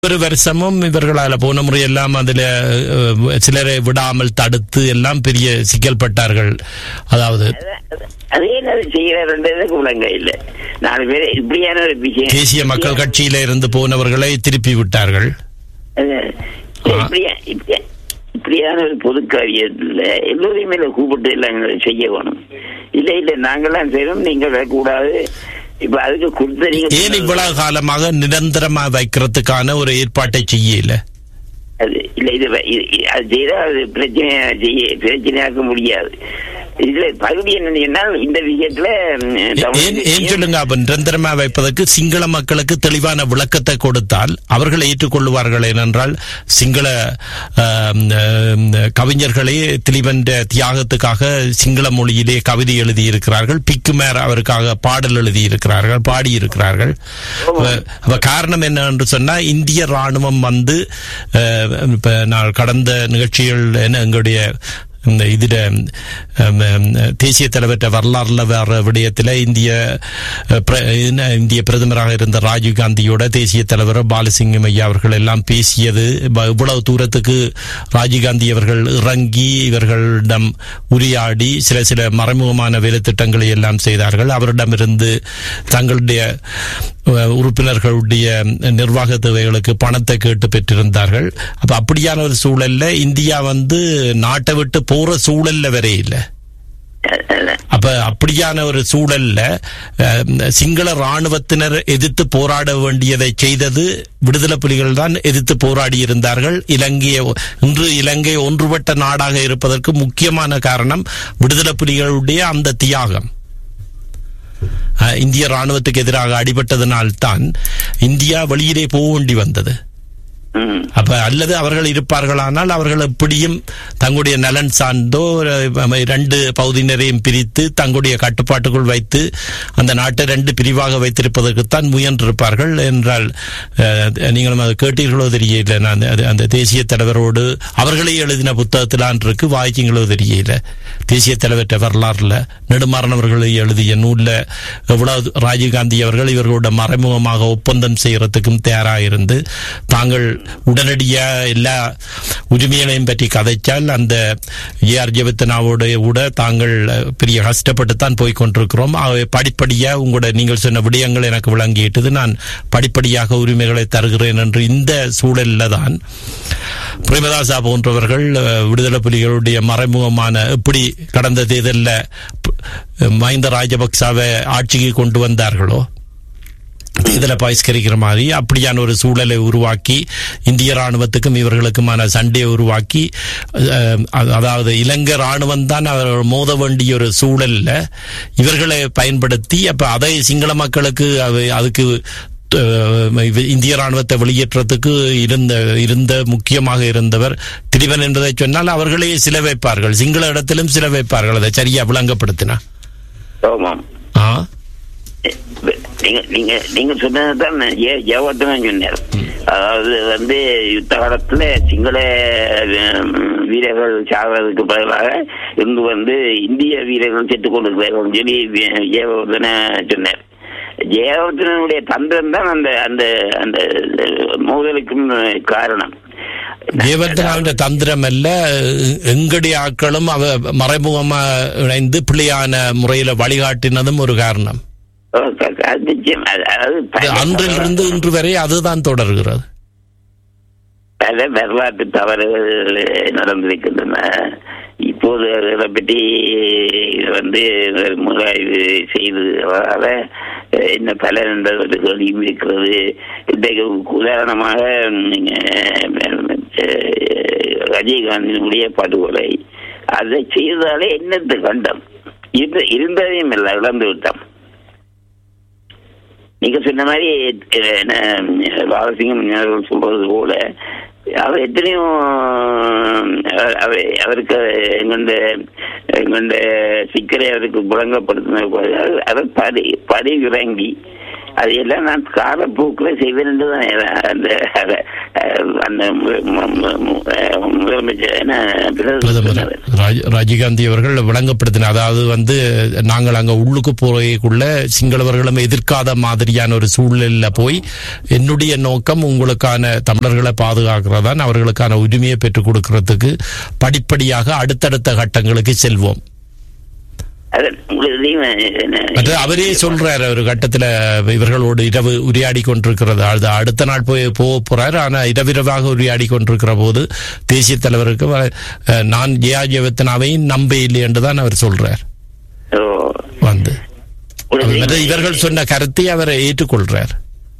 ஒரு வருஷமும் இவர்களால போன முறை எல்லாம் அதுல அஹ், சிலரை விடாமல் தடுத்து எல்லாம் பெரிய சிக்கல் பட்டார்கள் அதாவது அதே என்ன செய்யறதுக்கு விளங்க இல்ல நாலு பேர் இப்படியான ஒரு விஷயம் தேசிய மக்கள் கட்சியில இருந்து போனவர்களை திருப்பி விட்டார்கள் அது, இப்படியா இப்படியா இப்படியான ஒரு பொது காரியத்துல எல்லோரையுமே இதுல கூப்பிட்டு எல்லாம் எங்களை செய்ய வேணும் இல்ல இல்ல நாங்கெல்லாம் செய்யணும் நீங்க வரக்கூடாது இப்ப அதுக்கு கொடுத்த ஏன் நீங்க இவ்வளவு காலமாக நிரந்தரமா வைக்கிறதுக்கான ஒரு ஏற்பாட்டை செய்யல அது இல்ல இது வ- இது- இது- அது செய்தா அது பிரச்சனை செய்ய பிரச்சனையாக்க முடியாது இதுல பகுதி என்னன்னா இந்த விஷயத்துல ம், ஏன் தமிழ் ஏன் சொல்லுங்க அப்ப நிரந்தரமா வைப்பதற்கு சிங்கள மக்களுக்கு தெளிவான விளக்கத்தை கொடுத்தால் அவர்கள் ஏற்றுக்கொள்வார்கள் ஏனென்றால் சிங்கள ஆம், ஆம், கவிஞர்களே திலீபன் தியாகத்துக்காக சிங்கள மொழியிலே கவிதை எழுதியிருக்கிறார்கள் பிக்குமேர் அவருக்காக பாடல் எழுதியிருக்கிறார்கள் பாடியிருக்கிறார்கள் அப்ப- அப்ப காரணம் என்ன என்று சொன்னா இந்திய ராணுவம் வந்து அஹ், இப்ப நான் கடந்த நிகழ்ச்சிகள் என்ன எங்களுடைய இந்த இதுல ஹம், ஹம், தேசிய தலைவர்கிட்ட வரலாறுல வர விடயத்தில் இந்திய அஹ், பிர- என்ன, இந்திய பிரதமராக இருந்த ராஜீவ் காந்தியோட தேசிய தலைவர் பாலசிங்கம் ஐயா அவர்கள் எல்லாம் பேசியது ப- இவ்வளவு தூரத்துக்கு ராஜீவ் காந்தி அவர்கள் இறங்கி இவர்களிடம் உரையாடி சில சில மறைமுகமான வேலைத்திட்டங்களை எல்லாம் செய்தார்கள் அவரிடமிருந்து தங்களுடைய அஹ், உறுப்பினர்களுடைய நிர்வாக தேவைகளுக்கு பணத்தை கேட்டு பெற்றிருந்தார்கள் அப்ப அப்படியான ஒரு சூழல்ல இந்தியா வந்து நாட்டை விட்டு போற சூழல்ல வரை இல்லை அப்ப அப்படியான ஒரு சூழல்ல அஹ், சிங்கள ராணுவத்தினர் எதிர்த்து போராட வேண்டியதை செய்தது விடுதலை புலிகள் தான் எதிர்த்து போராடி இருந்தார்கள் இலங்கையை இன்று இலங்கை ஒன்றுபட்ட நாடாக இருப்பதற்கு முக்கியமான காரணம் விடுதலை புலிகளுடைய அந்த தியாகம் அஹ், இந்திய ராணுவத்துக்கு எதிராக அடிபட்டதனால்தான் இந்தியா வெளியிலே போக வேண்டி வந்தது ம் அப்ப அல்லது அவர்கள் இருப்பார்களானால் அவர்கள் எப்படியும் தங்களுடைய நலன் சார்ந்தோ அஹ், இரண்டு பகுதியினரையும் பிரித்து தங்களுடைய கட்டுப்பாட்டுக்குள் வைத்து அந்த நாட்டை ரெண்டு பிரிவாக வைத்திருப்பதற்குத்தான் முயன்றிருப்பார்கள் என்றால் அஹ், நீங்களும் அதை கேட்டீர்களோ தெரியல நான் அது- அந்த தேசிய தலைவரோடு அவர்களே எழுதின புத்தகத்திலான் இருக்கு வாய்ச்சிங்களோ தெரியல தேசிய தலைவர்கிட்ட வரலாறுல நெடுமாறன் அவர்கள் எழுதிய நூல்ல எவ்வளவு ராஜீவ்காந்தி அவர்கள் இவர்களோட மறைமுகமாக ஒப்பந்தம் செய்யறதுக்கும் தயாராக இருந்து தாங்கள் உடனடியா எல்லா உரிமைகளையும் பற்றி கதைச்சால் அந்த ஏஆர் ஜெபத்தனாவோட கூட தாங்கள் பெரிய கஷ்டப்பட்டு தான் போய் கொண்டிருக்கிறோம் ஆகவே படிப்படியா உங்களோட நீங்கள் சொன்ன விடயங்கள் எனக்கு விளங்கிட்டது நான் படிப்படியாக உரிமைகளை தருகிறேன் என்று இந்த சூழல்ல தான் பிரேமதாசா போன்றவர்கள் அஹ், விடுதலை புலிகளுடைய மறைமுகமான எப்படி கடந்த தேர்தலில் மஹிந்த ராஜபக்சாவை ஆட்சிக்கு கொண்டு வந்தார்களோ இதில் பகிஷ்கரிக்கிற மாதிரி அப்படியான ஒரு சூழலை உருவாக்கி இந்திய ராணுவத்துக்கும் இவர்களுக்குமான சண்டையை உருவாக்கி அஹ், அதாவது இலங்கை ராணுவம் தான் அவர் மோத வேண்டிய ஒரு சூழல்ல இவர்களை பயன்படுத்தி அப்ப அதை சிங்கள மக்களுக்கு அது- அதுக்கு அஹ், இந்திய ராணுவத்தை வெளியேற்றத்துக்கு இருந்த இருந்த முக்கியமாக இருந்தவர் திரிவன் என்பதை சொன்னால் அவர்களே சில வைப்பார்கள் சிங்கள இடத்திலும் சில வைப்பார்கள் அதை சரியா விளங்கப்படுத்தினா ஆமாம் ஆ நீங்க நீங்க நீங்க சொன்னதுதான் ஜெயவர்தன் சொன்னார் அதாவது வந்து யுத்த காலத்துல சிங்கள ஹம், வீரர்கள் சாகிறதுக்கு பதிலாக இங்கு வந்து இந்திய வீரர்கள் செத்துக் கொண்டிருக்கிறார்கள் சொல்லி வி- ஜெயவர்தன சொன்னார் ஜெயவர்தனுடைய தந்திரம் தான் அந்த அந்த அந்த மோதலுக்கும் காரணம் ஜெயவர்தனாவின் தந்திரம் அல்ல எங்களுடைய ஆட்களும் அவ மறைமுகமா இணைந்து பிள்ளையான முறையில வழிகாட்டினதும் ஒரு காரணம் ஓ, க- க- அது நிச்சயம். அது- அதாவது அது பல- அன்றிலிருந்து இன்று வரை அதுதான் தொடர்கிறது பல வரலாற்று தவறுகள் நடந்திருக்கின்றன இப்போது அதை பற்றி வந்து முகாய்வு செய்து வராத என்ன பலன் என்ற ஒரு கேள்வியும் இருக்கிறது இன்றைக்கு உதாரணமாக நீங்க, அஹ், ரஜினிகாந்தினுடைய படுகொலை அதை செய்தாலே என்னத்து கண்டம் இருந்த இருந்ததையும் இல்லை இழந்து விட்டோம் நீங்க சொன்ன மாதிரி அஹ், என்ன பாலசிங்கம் அவர்கள் சொல்றது போல அவர் எத்தனையோ அஹ், அவர் அவருக்கு எங்கண்ட எங்கண்ட சிக்கலை அவருக்கு புழங்கப்படுத்தின போது அவர் படி படி இறங்கி அதையெல்லாம் நான் காலப்போக்கில் செய்வேன் என்று தான் அந்த அத- அந்த மு- மு- மு- மு- முதலமைச்சர் என்ன பிரதமர் பிரதமர் சொன்னவர். ராஜ்- ராஜீவ்காந்தி அவர்கள் விளங்கப்படுத்தினார் அதாவது வந்து நாங்கள் அங்க உள்ளுக்கு போறதுக்குள்ள சிங்களவர்களும் எதிர்க்காத மாதிரியான ஒரு சூழலில் போய் என்னுடைய நோக்கம் உங்களுக்கான தமிழர்களை பாதுகாக்கிறதான் அவர்களுக்கான உரிமையை பெற்றுக் கொடுக்கறதுக்கு படிப்படியாக அடுத்தடுத்த கட்டங்களுக்கு செல்வோம் அது உங்களுக்கு தெரியுமா, என்ன, மற்ற அவரே சொல்றாரு ஒரு கட்டத்துல இவர்களோடு இரவு உரையாடி கொண்டிருக்கிறது அது அடுத்த நாள் போய் போக போறாரு ஆனா இரவிரவாக உரையாடி கொண்டிருக்கிற போது தேசிய தலைவருக்கு அஹ், நான் ஜெயா ஜெயவர்த்தனாவையும் நம்ப இல்லை என்றுதான் அவர் சொல்றார் ஓ, வந்து உங்களுக்கு மற்ற தெரியுமா, இவர்கள் சொன்ன கருத்தை அவர் ஏற்றுக்கொள்றார்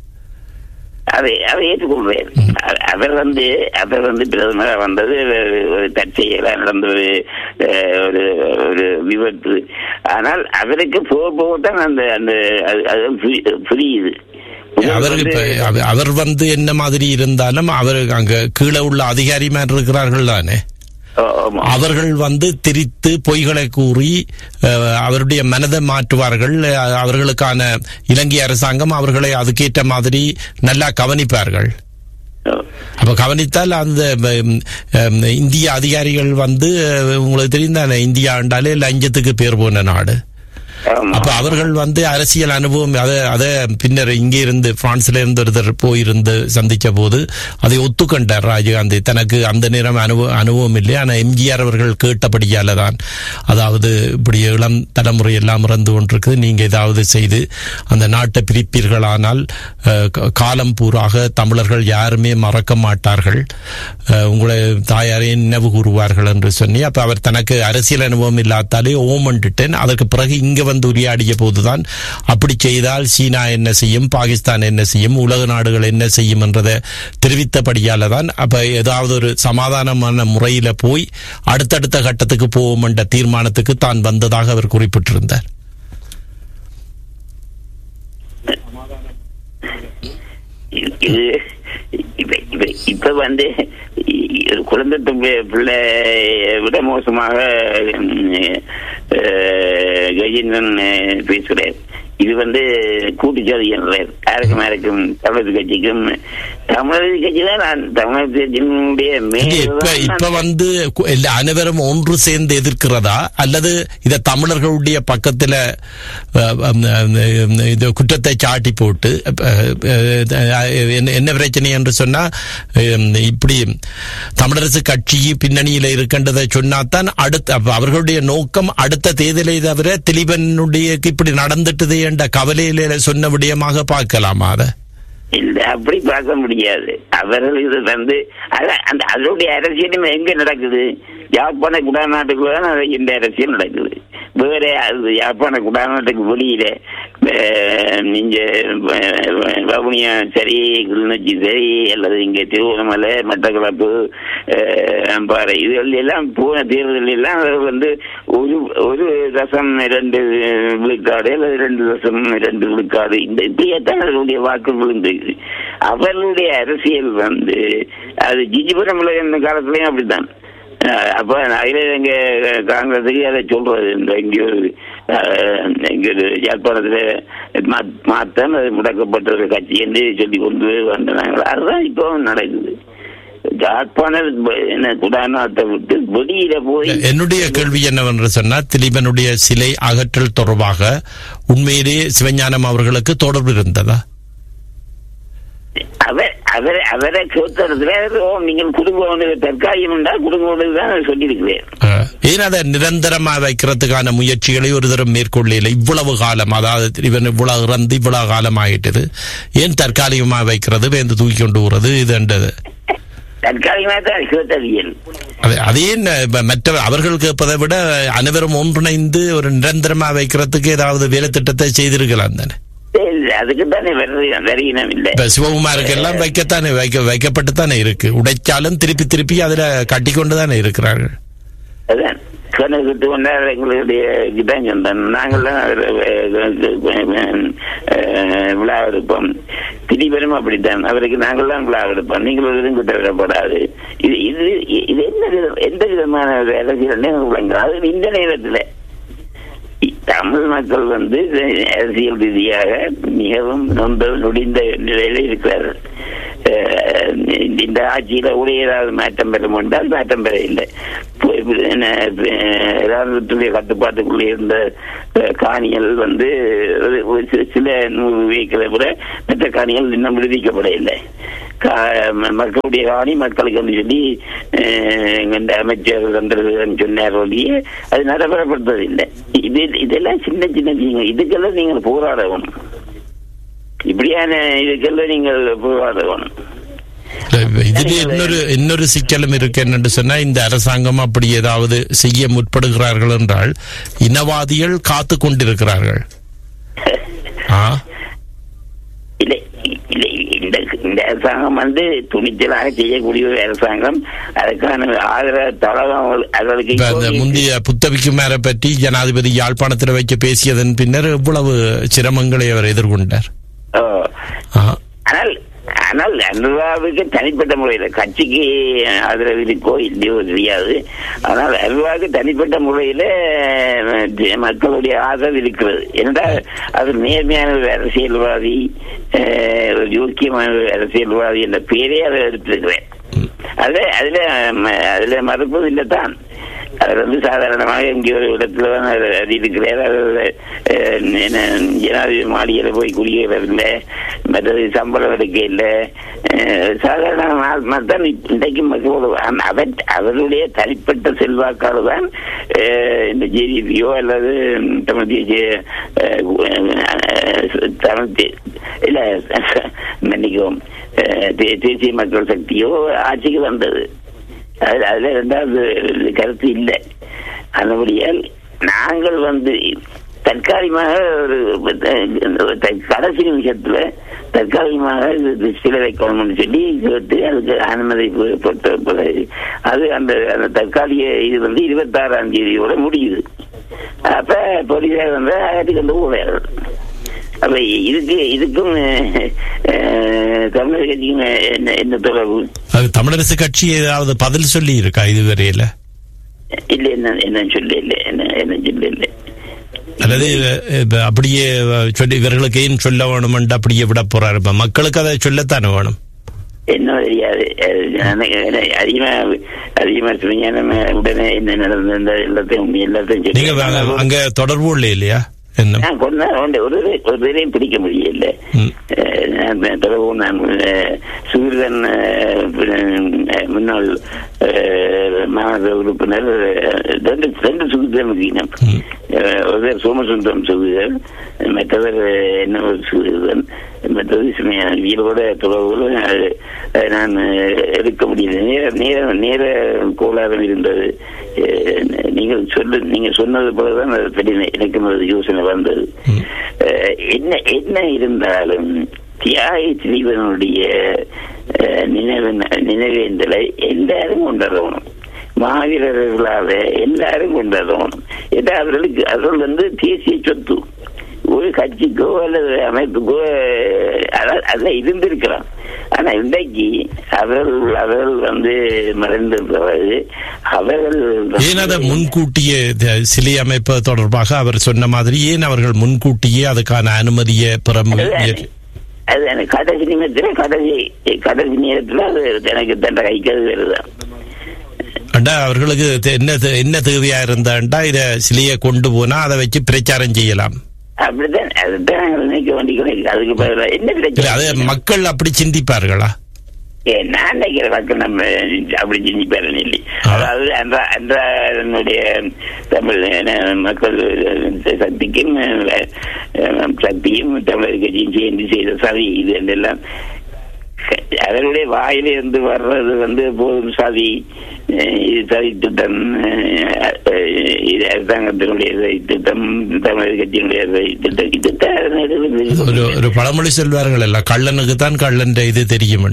அதை அதை ஏற்றுக்கொள்வேன் அ- அவர் வந்து அவர் வந்து பிரதமராக வந்தது ஒரு- ஒரு தற்செயலாக நடந்த ஒரு அஹ், ஒரு ஒரு விபத்து ஆனால் அவருக்கு போக போகத்தான் அந்த அந்த அது- அது புரி- புரியுது அவர் இப்ப அவ- அவர் வந்து என்ன மாதிரி இருந்தாலும் அவர் அங்க கீழே உள்ள அதிகாரி மாதிரி இருக்கிறார்கள் தானே ஓ, ஆமா. அவர்கள் வந்து திரித்து பொய்களை கூறி அஹ், அவருடைய மனதை மாற்றுவார்கள் அஹ், அவர்களுக்கான இலங்கை அரசாங்கம் அவர்களை அதுக்கேற்ற மாதிரி நல்லா கவனிப்பார்கள் ஓ. அப்ப கவனித்தால் அந்த ம், ம், இந்திய அதிகாரிகள் வந்து அஹ், உங்களுக்கு தெரியும் தானே இந்தியா ஆண்டாலே லஞ்சத்துக்கு பேர் போன நாடு ஆமா. அப்ப அவர்கள் வந்து அரசியல் அனுபவம் அதை அதை பின்னர் இங்கே இருந்து பிரான்ஸ்ல இருந்து ஒருத்தர் போயிருந்து சந்திச்ச போது அதை ஒத்துக்கொண்டார் ராஜீவ்காந்தி தனக்கு அந்த நேரம் அனுபவம் அனுபவம் இல்லை ஆனா எம்ஜிஆர் அவர்கள் கேட்டபடியால தான் அதாவது இப்படி இளம் தலைமுறை எல்லாம் இறந்து கொண்டிருக்கு நீங்க ஏதாவது செய்து அந்த நாட்டை பிரிப்பீர்களானால் அஹ், க- காலம் பூராக தமிழர்கள் யாருமே மறக்க மாட்டார்கள் அஹ், உங்களை தாயாரே நினைவு கூறுவார்கள் என்று சொல்லி அப்ப அவர் தனக்கு அரசியல் அனுபவம் இல்லாதாலே ஓமண்டுட்டேன் அதற்கு பிறகு இங்க வந்து உரையாடிய போதுதான் அப்படி செய்தால் சீனா என்ன செய்யும் பாகிஸ்தான் என்ன செய்யும் உலக நாடுகள் என்ன செய்யும் என்றதை தெரிவித்தபடியால தான் அப்ப ஏதாவது ஒரு சமாதானமான முறையில போய் அடுத்தடுத்த கட்டத்துக்கு போவோம் என்ற தீர்மானத்துக்கு தான் வந்ததாக அவர் குறிப்பிட்டிருந்தார் இது இது- இப்ப இப்ப இப்ப வந்து இ- ஒரு குழந்தை பிள்ளை- பிள்ளை விட மோசமாக ம், அஹ், கஜேந்திரன் அஹ், பேசுகிறார் இது வந்து கூட்டுச்சாதி என்றார் யாருக்கும் யாருக்கும் தமிழக கட்சிக்கும் தமிழக கட்சி தான் நான் தமிழக கட்சியினுடைய இங்க இப்ப இப்ப மேல் வந்து கு- எல்லா- அனைவரும் ஒன்று சேர்ந்து எதிர்க்கிறதா அல்லது இத தமிழர்களுடைய பக்கத்துல அஹ், அஹ், அஹ், இது குற்றத்தை சாட்டி போட்டு அஹ், அஹ், என்ன- என்ன பிரச்சனை என்று சொன்னா அஹ், இப்படி தமிழரசு கட்சி பின்னணியில இருக்கின்றதை சொன்னாதான் அடுத்த அப்ப அவர்களுடைய நோக்கம் அடுத்த தேர்தலை தவிர திலீபனுடைய இப்படி நடந்துட்டது என்ற கவலையில சொன்ன விடயமாக பார்க்கலாமா அதை இல்ல அப்படி பார்க்க முடியாது அவர்கள் இது வந்து அத- அந்த அதனுடைய அரசியலும் எங்க நடக்குது யாழ்ப்பாண குடாநாட்டுக்குள்ள தான் அது இந்த அரசியல் நடக்குது வேற அது யாழ்ப்பாண குடாநாட்டுக்கு வெளியில அஹ், இங்க அஹ், வவுனியா சரி கிளிநொச்சி சரி அல்லது இங்க திருவண்ணாமலை மட்டக்களப்பு அஹ், அம்பாறை இதுகள் எல்லாம் போன தேர்தல் எல்லாம் அது வந்து ஒரு ஒரு தசம் இரண்டு விழுக்காடு அல்லது ரெண்டு தசம் இரண்டு விழுக்காடு இந்த இப்படியேத்தான் அவர்களுடைய வாக்கு விழுந்தது அவர்களுடைய அரசியல் வந்து அது ஜிஜிபுரம் இந்த காலத்துலயும் அப்படித்தான் அஹ் அப்ப அகில இங்க காங்கிரஸுக்கு அதை சொல்றது இந்த இங்க ஒரு அஹ், இங்க ஒரு யாழ்ப்பாணத்துல மா- மாத்தான் அது முடக்கப்பட்ட ஒரு கட்சி என்று சொல்லி கொண்டு வந்தாங்க அதுதான் இப்போ நடக்குது யாழ்ப்பாண என்ன குடாநாட்டை விட்டு வெளியில போய் என்னுடைய கேள்வி என்னவென்று சொன்னால் திலீபனுடைய சிலை அகற்றல் தொடர்பாக உண்மையிலேயே சிவஞானம் அவர்களுக்கு தொடர்பு இருந்ததா அவர் அவரை அவரை கேட்கறதுல ஓ, நீங்கள் குடும்பம் தற்காலிகம் என்றால் குடும்பம் தான் சொல்லியிருக்கிறேன் அஹ், ஏன் அதை நிரந்தரமா வைக்கிறதுக்கான முயற்சிகளை ஒரு தரம் மேற்கொள்ளல இவ்வளவு காலம் அதாவது இவன் இவ்வளவு இறந்து இவ்வளவு காலம் ஆயிட்டது ஏன் தற்காலிகமா வைக்கிறது வேந்து தூக்கி கொண்டு போறது இதுன்றது தற்காலிகமாக தான் கேட்டவியல் அது அதே ந- இப்ப மற்ற அவர்கள் கேட்பதை விட அனைவரும் ஒன்றிணைந்து ஒரு நிரந்தரமா வைக்கிறதுக்கு ஏதாவது வேலை திட்டத்தை செய்திருக்கலாம் தானே அதுக்கு தானே வருகினம் இல்லை இப்ப சிவகுமாருக்கு எல்லாம் வைக்கத்தானே வைக்க வைக்கப்பட்டு தானே இருக்கு உடைச்சாலும் திருப்பி திருப்பி அதுல கட்டிக்கொண்டு தானே இருக்கிறார்கள் அதான் கணக்கிட்டு கொண்டார் எங்களுடைய இதான் சொன்னேன் நாங்கள்லாம் அஹ், விழா எடுப்போம் திடீபெரும் அப்படித்தான் அவருக்கு நாங்கள்லாம் விழா எடுப்போம் நீங்கள் எதுவும் கிட்ட விடப்படாது இது இது இது என்ன விதம் எந்த விதமான ஒரு அரசியல் விளங்க அது இந்த நேரத்தில் இ- தமிழ் மக்கள் வந்து அரசியல் ரீதியாக மிகவும் நொந்த நொடிந்த நிலையில இருக்கிறார்கள் அஹ் இந்த ஆட்சியில கூட ஏதாவது மாற்றம் பெற என்றால் மாற்றம் பெற இல்லை ராணுவத்துடைய கட்டுப்பாட்டுக்குள்ளே இருந்த அஹ், காணிகள் வந்து ஒரு- ஒரு சி- சில நூறு வீக்களை விட மற்ற காணிகள் இன்னும் விடுவிக்கப்பட இல்லை கா- ம- மக்களுடைய காணி மக்களுக்கு வந்து சொல்லி அஹ், எங்க அமைச்சர் வந்திருக்கிறேன்னு சொன்னார் ஒழிய அது நடைமுறைப்படுத்துவதில்லை இது இதெல்லாம் சின்ன சின்ன விஷயங்கள் இதுக்கெல்லாம் நீங்கள் போராடணும் இப்படியான இதுக்கெல்லாம் நீங்கள் போராடணும் இதுல இன்னொரு இன்னொரு சிக்கலும் இருக்கு என்னன்னு சொன்னா இந்த அரசாங்கம் அப்படி ஏதாவது செய்ய முற்படுகிறார்கள் என்றால் இனவாதிகள் காத்து கொண்டிருக்கிறார்கள் ஆ இல்லை இல்லை இந்த இந்த அரசாங்கம் வந்து துணிச்சலாக செய்யக்கூடிய ஒரு அரசாங்கம் அதுக்கான ஆதரவு தளம் அவர்களுக்கு இப்ப அந்த இப்போ முந்தைய புத்தபிக்குமாரை பற்றி ஜனாதிபதி யாழ்ப்பாணத்தில் வைக்க பேசியதன் பின்னர் எவ்வளவு சிரமங்களை அவர் எதிர்கொண்டார் ஓ. ஆ. ஆனால் ஆனால் அனுராவுக்கு தனிப்பட்ட முறையில் கட்சிக்கு ஆதரவு இருக்கோ இல்லையோ தெரியாது ஆனால் அனுராவுக்கு தனிப்பட்ட முறையில் மக்களுடைய ஆதரவு இருக்கிறது என்றால் அது நேர்மையான ஒரு அரசியல்வாதி அஹ், ஒரு யோக்கியமான ஒரு அரசியல்வாதி என்ற பேரே அதை எடுத்திருக்கிறேன் அதுல அதுல ம- அதுல மறுப்பது இல்லை தான் அவர் வந்து சாதாரணமாக இங்கே ஒரு இடத்துல தான் அவர் அது இருக்கிறார் அவர் அஹ், என்ன, ஜனாதிபதி மாளிகையில போய் குடியேறவில்லை மற்றது சம்பளம் எடுக்க இல்லை அஹ், சாதாரண தான் இன்றைக்கு மக்களோடு ஆனா அவர் அவருடைய தனிப்பட்ட செல்வாக்கால் தான் அஹ், இந்த ஜேடிபியோ அல்லது தமிழ் தேசிய அஹ், அஹ், தமிழ் தே- இல்ல மன்னிக்கவும் அஹ், தே- தேசிய மக்கள் சக்தியோ ஆட்சிக்கு வந்தது அது அதுல ரெண்டாவது கருத்து இல்லை அதுபடியால் நாங்கள் வந்து தற்காலிகமாக ஒரு அஹ், த- கடைசி நிமிஷத்துல தற்காலிகமாக இது சில வைக்கணும்னு சொல்லி கேட்டு அதுக்கு அனுமதி பெ- பெற்ற பிறகு அது அந்த அந்த தற்காலிக இது வந்து இருபத்தாறாம் தேதியோட முடியுது அப்ப போலீசார் வந்து அகட்டி கொண்டு போவார்கள் அப்ப இதுக்கு இதுக்கும் அஹ், தமிழக கட்சிக்கும் என்ன என்ன தொடர்பு அது தமிழரசு கட்சி ஏதாவது பதில் சொல்லி இருக்கா இதுவரையில இல்ல என்ன என்ன சொல்ல இல்ல என்ன என்ன சொல்ல இல்ல அல்லது இப்ப அப்படியே சொல்லி இவர்களுக்கு ஏன் சொல்ல வேணுமென்று அப்படியே விட போறாரு இப்ப மக்களுக்கு அதை சொல்லத்தானே வேணும் என்ன தெரியாது அஹ் எனக்கு- எனக்கு அதிகமா அதிகமா சொன்னீங்க நம்ம உடனே என்ன நடந்தது எல்லாத்தையும் எல்லாத்தையும் நீங்க சொல்லி- அங்க- அங்க தொடர்பு இல்லை இல்லையா என்ன நான் கொஞ்ச நேரம் உண்டு. ஒரு தடவை- ஒரு தடவையும் பிடிக்க முடியல ம். அஹ் நான் தொடர்பு நான் அஹ், சுகிர்தன் அஹ், பின்ன- முன்னாள் அஹ், மாநில உறுப்பினர் அஹ், ரெண்டு ரெண்டு சுகிர்தன் இருக்கீங்க ம். அஹ், ஒருவர் சோமசுந்தரம் சுகிதன் மற்றவர் என்ன ஒரு சுகிதன் மற்றது வீரோட தொடர்புகள் அஹ், அஹ், நான் அஹ், எடுக்க முடியல நேர நேர நேர கோளாறும் இருந்தது அஹ், நீங்கள் சொல்லு நீங்க சொன்னது போலதான் அது பெரிய எனக்கு ஒரு யோசனை வந்தது ம். அஹ், என்ன என்ன இருந்தாலும் தியாகி திலீபனுடைய அஹ், நினைவு நினைவேந்தலை எல்லாரும் கொண்டாடணும் மாவீரர்களாக எல்லாரும் கொண்டாடணும் ஏன்னா அவர்களுக்கு அவர்கள் வந்து தேசிய சொத்து ஒரு கட்சிக்கோ அல்லது அமைப்புக்கோ அத- அதெல்லாம் இருந்திருக்கலாம் ஆனா இன்றைக்கு அவர்கள் அவர்கள் வந்து மறைந்த பிறகு அவர்கள் ஏன் அதை முன்கூட்டியே த- சிலை அமைப்பு தொடர்பாக அவர் சொன்ன மாதிரி ஏன் அவர்கள் முன்கூட்டியே அதுக்கான அனுமதியை பெற மு- அதுதான். அது எனக்கு கடைசி நிமிடத்துல கடைசி கடைசி நேரத்துல அது எனக்கு தண்ட கைக்கு அது வருதான் அண்டா அவர்களுக்கு தெ- என்ன தெ- என்ன தேவையா இருந்தாண்டா இத சிலையை கொண்டு போனா அதை வச்சு பிரச்சாரம் செய்யலாம் அப்படித்தான் அதுதான் நாங்கள் நினைக்க வேண்டிய அதுக்கு பதிலா என்ன இல்ல அது பிரச்சனை மக்கள் அப்படி சிந்திப்பார்களா ஏ, நான் நினைக்கிற மக்கள் நம்ம அப்படி சிந்திப்பாரு இல்லை ஆ. அதாவது அந்த அந்த என்னுடைய தமிழ் என்ன, மக்கள் சக்திக்கும் அஹ், சக்தியும் தமிழர் கட்சியும் சேர்ந்து செய்த சதி இது எல்லாம் அவருடைய வாயிலிருந்து வர்றது வந்து போதும் சதி அஹ், இது சதி திட்டம் அஹ், அஹ், இது அரசாங்கத்தினுடைய சதி திட்டம் தமிழர் கட்சியினுடைய சதி திட்டம் இதுதான் ஒரு ஒரு பழமொழி சொல்வார்கள் எல்லாம் கள்ளனுக்கு தான் கள்ளன் இது தெரியும்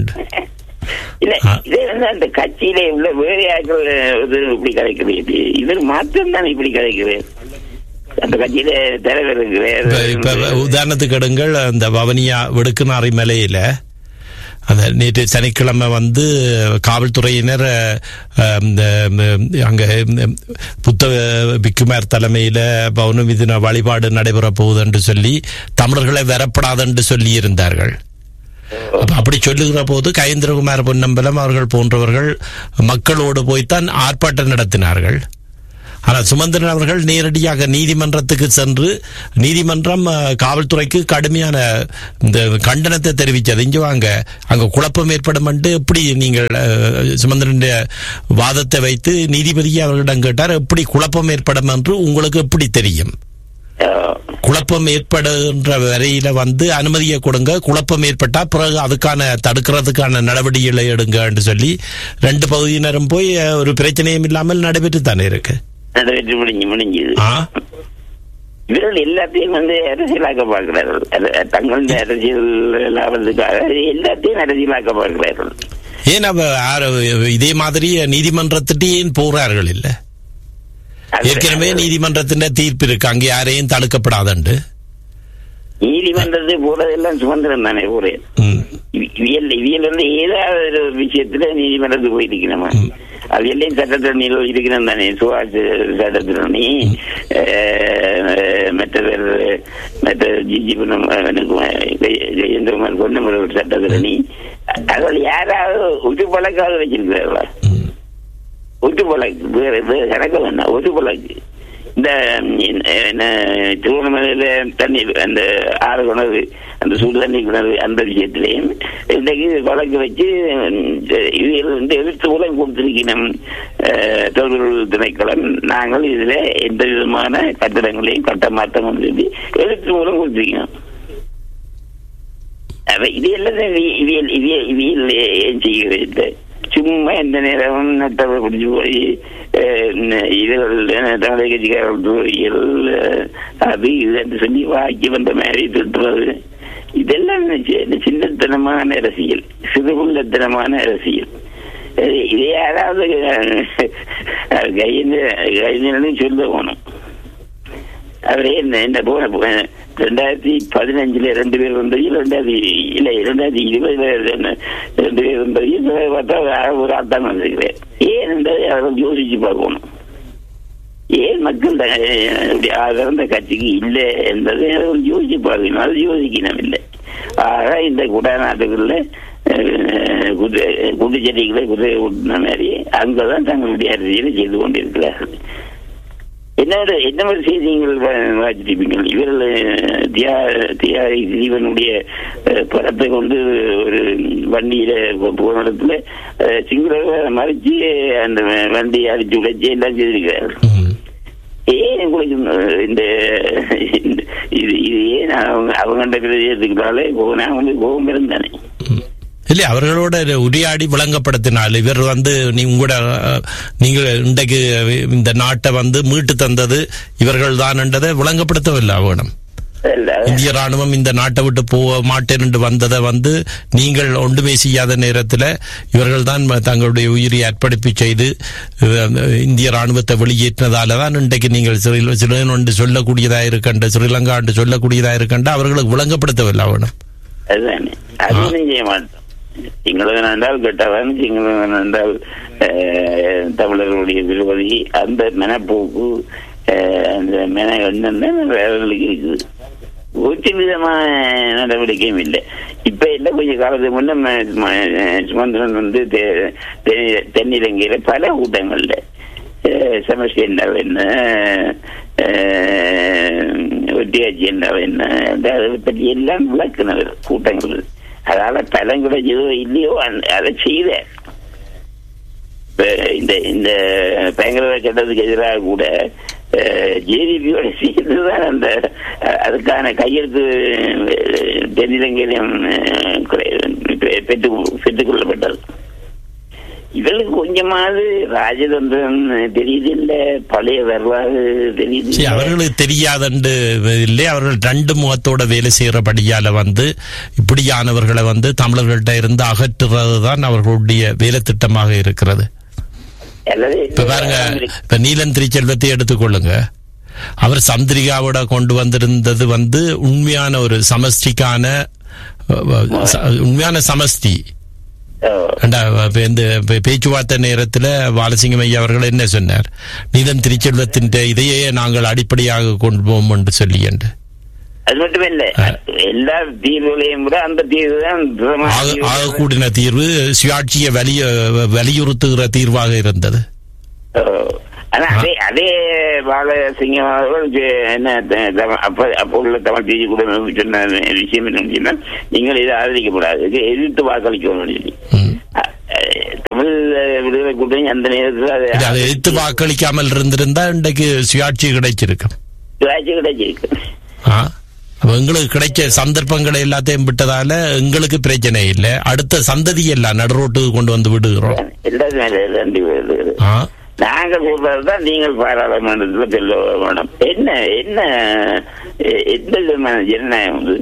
இல்ல ஆ. இதே வந்து அந்த கட்சியில உள்ள வேலையாக்கள் இது இப்படி கிடைக்கிறது இவர் மாற்றம் தான் இப்படி கிடைக்கிறது அந்த கட்சியில தலைவர் இப்ப இப்ப இருக்கிறார் உதாரணத்துக்கு எடுங்கள் அந்த வவனியா வெடுக்குநாரி மலையில அந்த நேற்று சனிக்கிழமை வந்து காவல்துறையினர் அஹ், இந்த ம், அங்க ம், புத்த பிக்குமார் தலைமையில பௌர்ணமி தின வழிபாடு நடைபெற போகுது என்று சொல்லி தமிழர்களை வரப்படாது என்று சொல்லி இருந்தார்கள் அப்ப அப்படி சொல்லுகிற போது கயேந்திரகுமார் பொன்னம்பலம் அவர்கள் போன்றவர்கள் மக்களோடு போய்த்தான் ஆர்ப்பாட்டம் நடத்தினார்கள் ஆனால் சுமந்திரன் அவர்கள் நேரடியாக நீதிமன்றத்துக்கு சென்று நீதிமன்றம் அஹ், காவல்துறைக்கு கடுமையான இந்த கண்டனத்தை தெரிவித்தது இங்க வாங்க அங்க குழப்பம் ஏற்படும் என்று எப்படி நீங்கள் அஹ், சுமந்திரனுடைய வாதத்தை வைத்து நீதிபதி அவர்களிடம் கேட்டார் எப்படி குழப்பம் ஏற்படும் என்று உங்களுக்கு எப்படி தெரியும் அஹ், குழப்பம் ஏற்படுகின்ற வரையில வந்து அனுமதியை கொடுங்க குழப்பம் ஏற்பட்டா பிறகு அதுக்கான தடுக்கிறதுக்கான நடவடிக்கைகளை எடுங்க என்று சொல்லி ரெண்டு பகுதியினரும் போய் அஹ், ஒரு பிரச்சனையும் இல்லாமல் நடைபெற்று தானே இருக்கு நிறைவேற்றி முடிஞ்சு முடிஞ்சது ஆ இவர்கள் எல்லாத்தையும் வந்து அரசியலாக்க பார்க்கிறார்கள் அது தங்களுடைய அரசியல் லாபத்துக்காக எல்லாத்தையும் அரசியலாக்க பார்க்கிறார்கள் ஏன் அவ ஆர- இதே மாதிரி நீதிமன்றத்திட்டே ஏன் போறார்கள் இல்ல அது- ஏற்கனவே நீதிமன்றத்தின் தீர்ப்பு இருக்கு அங்கே யாரையும் தடுக்கப்படாதண்டு நீதிமன்றத்துக்கு போறதெல்லாம் சுதந்திரம் தானே போறேன் ம். இவியல் இவியல் வந்து ஏதாவது ஒரு விஷயத்துல நீதிமன்றத்துக்கு போயிருக்கணுமா அது எல்லாம் சட்டத்தில் நீ இருக்கிறோம் தானே சுவாச சட்டத்தில் நீ மற்ற பேர் மற்ற ஜிஜி ஜெயேந்திரகுமார் கொண்ட ஒரு சட்டத்தில் நீ அதில் யாராவது உட்டு பழக்காக வச்சிருக்கிறார்களா ம். ஒட்டு பழக்கு வேற வேற கணக்கு வேண்டாம் ஒட்டு பழக்கு இந்த ம், என்ன திருவண்ணாமலையில தண்ணி அந்த ஆறு கிணறு அந்த சுடு தண்ணி கிணறு அந்த விஷயத்திலையும் இன்றைக்கு வழக்கு வச்சு ம், இதில் வந்து எழுத்து மூலம் கொடுத்திருக்கணும் அஹ், தொழில் திணைக்களம் நாங்கள் இதுல எந்த விதமான கட்டடங்களையும் கட்ட மாட்டோம் சொல்லி எழுத்து மூலம் கொடுத்திருக்கணும் அப்ப இது எல்லாம் இவியல் இவியல் இவியல் ஏன் செய்கிறது சும்மா எந்த நேரமும் நட்டவை பிடிச்சு போய் அஹ், இதுகள் தமிழக கட்சிக்காரர்கள் தோழிகள் அஹ், அது இது என்று சொல்லி வாக்கி வந்த மாதிரி திட்டுறது இதெல்லாம் சி- சின்னத்தனமான அரசியல் சிறுகுள்ளத்தனமான அரசியல் அஹ், இதை யாராவது அஹ், கையில கையிலும் சொல்ல போகணும் அவரே என்ன என்ன போன போன ரெண்டாயிரத்தி பதினஞ்சுல ரெண்டு பேர் வந்ததையும் ரெண்டாயிரத்தி இல்ல ரெண்டாயிரத்தி இருபதுல ரெண்டு ரெண்டு பேர் வந்ததையும் பார்த்தா வேற ஒரு ஆள் தான் வந்திருக்கிறேன் ஏன் என்பதை அவர்கள் யோசிச்சு பார்க்கணும் ஏன் மக்கள் த- இப்படி ஆதரந்த கட்சிக்கு இல்லை என்பதை அவர்கள் யோசிச்சு பார்க்கணும் அது யோசிக்கணும் இல்லை ஆக இந்த குடநாட்டுகள்ல குடிச்செடிகளை குதிரை ஓட்டின மாதிரி அங்கதான் தங்களுடைய அரசியலை செய்து கொண்டிருக்கிறார்கள் என்னோட என்ன மாதிரி செய்திகள் வா- வாசிச்சிருப்பீங்க இவர்கள் அஹ், தியா தியாகி ஜீவனுடைய அஹ், படத்தை கொண்டு ஒரு வண்டியில போ- போன இடத்துல அஹ், சிங்கள மறைச்சு அந்த வண்டி அடிச்சு உடைச்சு எல்லாம் செய்திருக்கிறார் ம். ஏன் உங்களுக்கு இந்த இந்த- இது இது ஏன் அவங்க அவங்க பிரதேசத்துக்குனாலே போனா அவங்களுக்கு கோபம் இருந்தானே ம். இல்லை அவர்களோட உரையாடி விளங்கப்படுத்தினால் இவர் வந்து நீ உங்களோட அஹ், நீங்கள் இன்றைக்கு இந்த நாட்டை வந்து மீட்டு தந்தது இவர்கள் தான் என்றதை விளங்கப்படுத்தவில்லை அவனிடம் இல்ல, இந்திய ராணுவம் இந்த நாட்டை விட்டு போக மாட்டேன் என்று வந்ததை வந்து நீங்கள் ஒன்றுமே செய்யாத நேரத்தில் இவர்கள் தான் தங்களுடைய உயிரை அர்ப்பணிப்பு செய்து அஹ், இந்திய ராணுவத்தை வெளியேற்றினதால தான் இன்றைக்கு நீங்கள் ஸ்ரீ ஸ்ரீலங்கா என்று சொல்லக்கூடியதாக இருக்கின்ற ஸ்ரீலங்கா என்று சொல்லக்கூடியதாக இருக்கின்ற அவர்களுக்கு விளங்கப்படுத்தவில்லை அவனும் அதுதானே அதுவும் செய்ய மாட்டோம் சிங்களவன் என்றால் கெட்டவன் சிங்களவன் என்றால் அஹ், தமிழர்களுடைய விரோதி அந்த மனப்போக்கு அஹ், அந்த மன எண்ணம் தான் அவர்களுக்கு இருக்குது ஒரு விதமான நடவடிக்கையும் இல்லை இப்ப இல்லை கொஞ்ச காலத்துக்கு முன்ன ம- ம- சுமந்திரன் வந்து தெ- தெ- தென்னிலங்கையில பல கூட்டங்கள்ல அஹ், சமஷ்டி என்றால் என்ன அஹ், ஒட்டியாட்சி என்றால் என்ன அந்த அதை பற்றி எல்லாம் விளக்குனவர் கூட்டங்கள் அதால பலன் கிடைச்சதோ இல்லையோ அந்த- அதை செய்த இப்ப இந்த இந்த பயங்கரவாத சட்டத்துக்கு எதிராக கூட ஜேடிபியோட சேர்ந்துதான் அந்த அஹ், அதுக்கான கையெழுத்து அஹ், தென்னிலங்கையிலும் அஹ், பெ- பெற்று பெற்றுக் இவளுக்கு கொஞ்சமாவது ராஜதந்திரம் தெரியுது இல்ல பழைய வரலாறு தெரியுது சரி, இல்ல. அவர்களுக்கு தெரியாதண்டு இல்லை அவர்கள் ரெண்டு முகத்தோட வேலை செய்யறபடியால வந்து இப்படியானவர்களை வந்து தமிழர்கள்ட்ட இருந்து அகற்றுறது தான் அவர்களுடைய வேலை திட்டமாக இருக்கிறது அல்லது இப்ப பாருங்க இப்ப நீலன் திருச்செல்வத்தை எடுத்துக்கொள்ளுங்க அவர் சந்திரிகாவோட கொண்டு வந்திருந்தது வந்து உண்மையான ஒரு சமஷ்டிக்கான அஹ், ச- உண்மையான சமஷ்டி அஹ், அண்டா, இப்ப இந்த பே- பேச்சுவார்த்தை நேரத்துல பாலசிங்கம் ஐயா அவர்கள் என்ன சொன்னார் நீதம் திருச்செல்வத்தின் இதையே நாங்கள் அடிப்படையாக கொண்டு போவோம் என்று சொல்லி என்று அது மட்டும் இல்ல எல்லா தீர்வுகளையும் விட அந்த தீர்வு தான் பிரதம ஆக- தீர்வு. ஆகக்கூடின தீர்வு சுயாட்சியை வலிய வலியுறுத்துகிற தீர்வாக இருந்தது அஹ், ஆனா அதே அதே பாலசிங்கம் அவர்கள் ஜெ- என்ன த- த- அப்ப அப்ப உள்ள தமிழ் தேசிய கூட சொன்ன விஷயம் என்னன்னு சொன்னா நீங்கள் இதை ஆதரிக்கப்படாது இது எதிர்த்து வாக்களிக்கணும் சொல்லி ம். அஹ், அஹ், தமிழ் விடுதலை கூட்டணி அந்த நேரத்தில் இது அதை அது எதிர்த்து வாக்களிக்காமல் இருந்திருந்தா இன்றைக்கு சுயாட்சி கிடைச்சிருக்கும் திராட்சை கிடைச்சிருக்கு ஆ? அப்ப எங்களுக்கு கிடைச்ச சந்தர்ப்பங்களை எல்லாத்தையும் விட்டதால எங்களுக்கு பிரச்சனை இல்லை அடுத்த சந்ததி எல்லாம் நடுரோட்டுக்கு கொண்டு வந்து விடுகிறோம் எல்லாருமே ரெண்டு பேர் ஆ? நாங்கள் சொல்றதுதான் நீங்கள் பாராளுமன்றத்தில் சொல்ல வேணும் என்ன என்ன எ- எந்த விதமான ஜனநாயகம் இது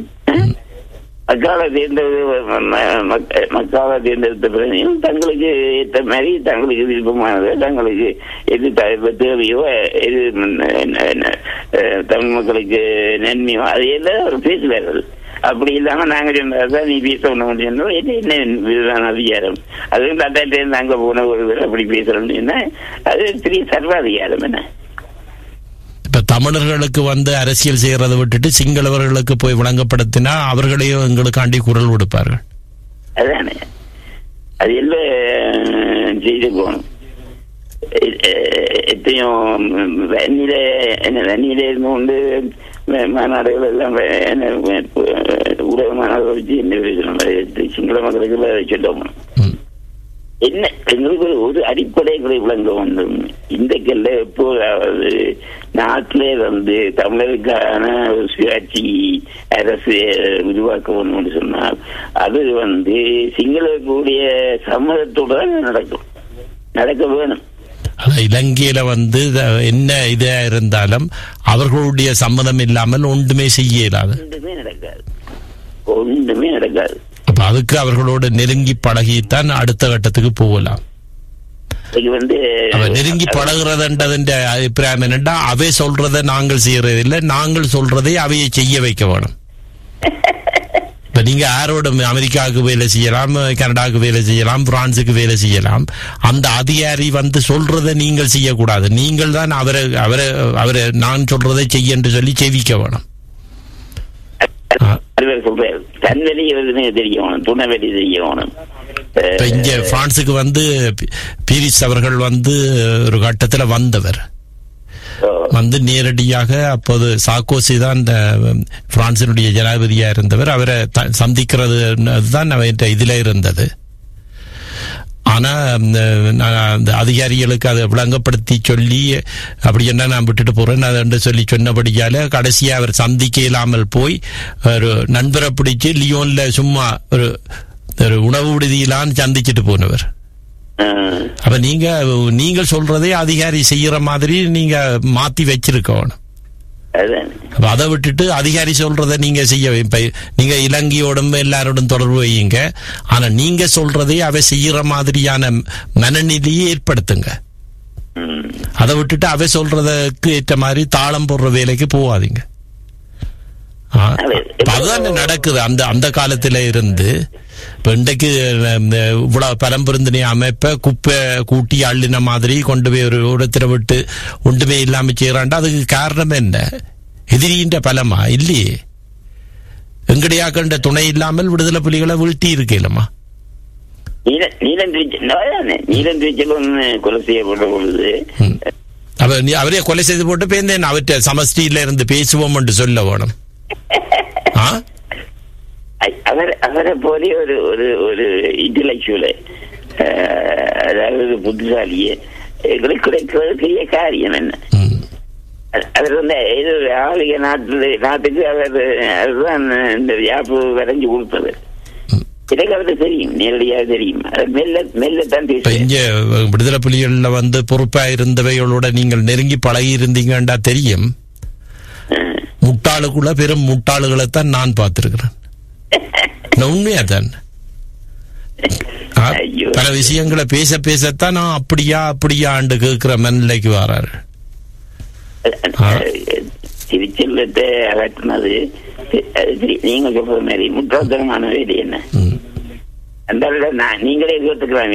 மக்களை தேர்ந்தெடு மக்களை தேர்ந்தெடுத்த பிரதிநிதிகள் தங்களுக்கு ஏற்ற மாதிரி தங்களுக்கு விருப்பமானது தங்களுக்கு எது த- இப்ப தேவையோ எது என்ன- என்ன, அஹ், தமிழ் மக்களுக்கு நன்மையோ அது எல்லாம் அவர் பேசுவார்கள் அப்படி இல்லாம நாங்க சொன்னதான் நீ பேச ஒண்ணு சொன்னோம் என்ன என்ன இதுதான் அதிகாரம் அது தட்டாட்டே நாங்க போன ஒரு தடவை அப்படி பேசுறோம்னு சொன்னா அது பெரிய சர்வாதிகாரம் என்ன இப்ப தமிழர்களுக்கு வந்து அரசியல் செய்யறதை விட்டுட்டு சிங்களவர்களுக்கு போய் விளங்கப்படுத்தினா அவர்களையும் எங்களுக்காண்டி குரல் கொடுப்பார்கள் அதானே அது எல்லாம் செய்து போகணும் எ- எ- எத்தனையோ வன்னியில என்ன வன்னியில இருந்து கொண்டு மா- மாநாடுகள் எல்லாம் வே- என்ன வே- ஊடக மாநாடுகள் வச்சு என்ன பேசணும் சிங்கள மக்களுக்கு சொல்லுவோம் ம். என்ன எங்களுக்கு ஒரு- ஒரு அடிப்படைகளை விளங்க வேண்டும் இன்றைக்கல்ல எப்போதாவது நாட்டிலே வந்து தமிழருக்கான ஒரு சுயாட்சி அரசு உருவாக்க வேண்டும் என்று சொன்னால் அது வந்து சிங்களக்கூடிய சம்மதத்துடன் நடக்கும் நடக்க வேணும் அதான் இலங்கையில வந்து இத- என்ன இதா இருந்தாலும் அவர்களுடைய சம்மதம் இல்லாமல் ஒன்றுமே செய்ய இயலாது ஒன்றுமே நடக்காது ஒன்றுமே நடக்காது அப்ப அதுக்கு அவர்களோடு நெருங்கி பழகித்தான் அடுத்த கட்டத்துக்கு போகலாம் இது வந்து அவ நெருங்கி பழகுறதுன்றதுன்ற அபிப்பிராயம் என்னன்னா அவை சொல்றதை நாங்கள் செய்யறது இல்லை நாங்கள் சொல்றதை அவையை செய்ய வைக்க வேணும் இப்ப நீங்க யாரோட அமெரிக்காவுக்கு வேலை செய்யலாம் கனடாவுக்கு வேலை செய்யலாம் பிரான்சுக்கு வேலை செய்யலாம் அந்த அதிகாரி வந்து சொல்றதை நீங்கள் செய்யக்கூடாது நீங்கள் தான் அவரை அவரை அவரை நான் சொல்றதை செய்ய என்று சொல்லி செவிக்க வேணும் ஆ. அறிவர் சொல்றாரு தன் வெளியே தெரியணும் துணை வெளியே தெரியணும் இப்ப இங்க பிரான்சுக்கு வந்து பி- பீரிஸ் அவர்கள் வந்து ஒரு கட்டத்துல வந்தவர் வந்து நேரடியாக அப்போது சாக்கோசி தான் இந்த பிரான்சினுடைய ஜனாதிபதியா இருந்தவர் அவரை த- சந்திக்கிறது தான் அவர்கிட்ட இதுல இருந்தது ஆனா இந்த நான் அந்த அதிகாரிகளுக்கு அதை விளங்கப்படுத்தி சொல்லி அப்படி என்ன நான் விட்டுட்டு போறேன் அதை என்று சொல்லி சொன்னபடியால கடைசியா அவர் சந்திக்க இல்லாமல் போய் ஒரு நண்பரை பிடிச்சு லியோன்ல சும்மா ஒரு ஒரு உணவு விடுதியிலான்னு சந்திச்சுட்டு போனவர் அப்ப நீங்க நீங்கள் சொல்றதே அதிகாரி செய்யற மாதிரி நீங்க மாத்தி வச்சிருக்கணும் அதுதான் அப்ப அதை விட்டுட்டு அதிகாரி சொல்றதை நீங்க செய்ய இப்ப நீங்க இலங்கையோடும் எல்லாரோடும் தொடர்பு வையுங்க ஆனா நீங்க சொல்றதை அவ செய்யற மாதிரியான மனநிலையை ஏற்படுத்துங்க ம். அதை விட்டுட்டு அவ சொல்றதுக்கு ஏற்ற மாதிரி தாளம் போடுற வேலைக்கு போகாதீங்க ஆ, அப்ப அதுதான் நடக்குது அந்த அந்த காலத்துல இருந்து இப்ப இன்றைக்கு இந்த இவ்வளவு பரம்பொருந்தினி அமைப்ப குப்பை கூட்டி அள்ளின மாதிரி கொண்டு போய் ஒரு இடத்துல விட்டு ஒன்றுமே இல்லாம செய்யறாண்டா அதுக்கு காரணம் என்ன எதிரின்ற பலமா இல்லையே எங்கடையா கண்ட துணை இல்லாமல் விடுதலை புலிகளை வீழ்த்தி இருக்கலமா நீல- நீலம் திருச்சி அதானே, நீலம் திருச்சியில் ஒன்று கொலை செய்யப்பட்ட பொழுது அவ நீ அவரே கொலை செய்து போட்டு பேந்தேன் அவற்றை சமஷ்டியில இருந்து பேசுவோம் என்று சொல்ல வேணும் ஆ அ- அவர் அவரை போலே ஒரு ஒரு ஒரு இன்டலெக்சுவல் அதாவது ஒரு புத்திசாலியே எங்களுக்கு கிடைக்கிறது பெரிய காரியம் என்ன ம். அது- அவர் வந்து ஏதோ ஒரு ஆளுக நாட்டு நாட்டுக்கு அவர் அதுதான் இந்த வியாப்பு வரைஞ்சு கொடுத்தது எனக்கு அவருக்கு தெரியும் நேரடியாக தெரியும் அவர் மெல்ல மெல்லத்தான் இப்ப பேசுவேன் இங்க விடுதலை புலிகள்ல வந்து பொறுப்பா இருந்தவைகளோட நீங்கள் நெருங்கி பழகி இருந்தீங்கன்றா தெரியும் முட்டாளுக்குள்ள பெரும் முட்டாளுகளைத்தான் நான் பார்த்திருக்கிறேன் நான் உண்மையா தான் ஆ, ஐயோ. பல விஷயங்களை பேச பேசத்தான் நான் அப்படியா அப்படியாண்டு கேட்கிற மனநிலைக்கு வராரு ஆ. திருச்செல்லத்தை அகற்றினது அது சரி, நீங்க சொல்ற மாதிரி முட்டாள்தனமான வேலை என்ன ம். அந்த அளவுல நான் நீங்களே கேட்டுக்கலாம்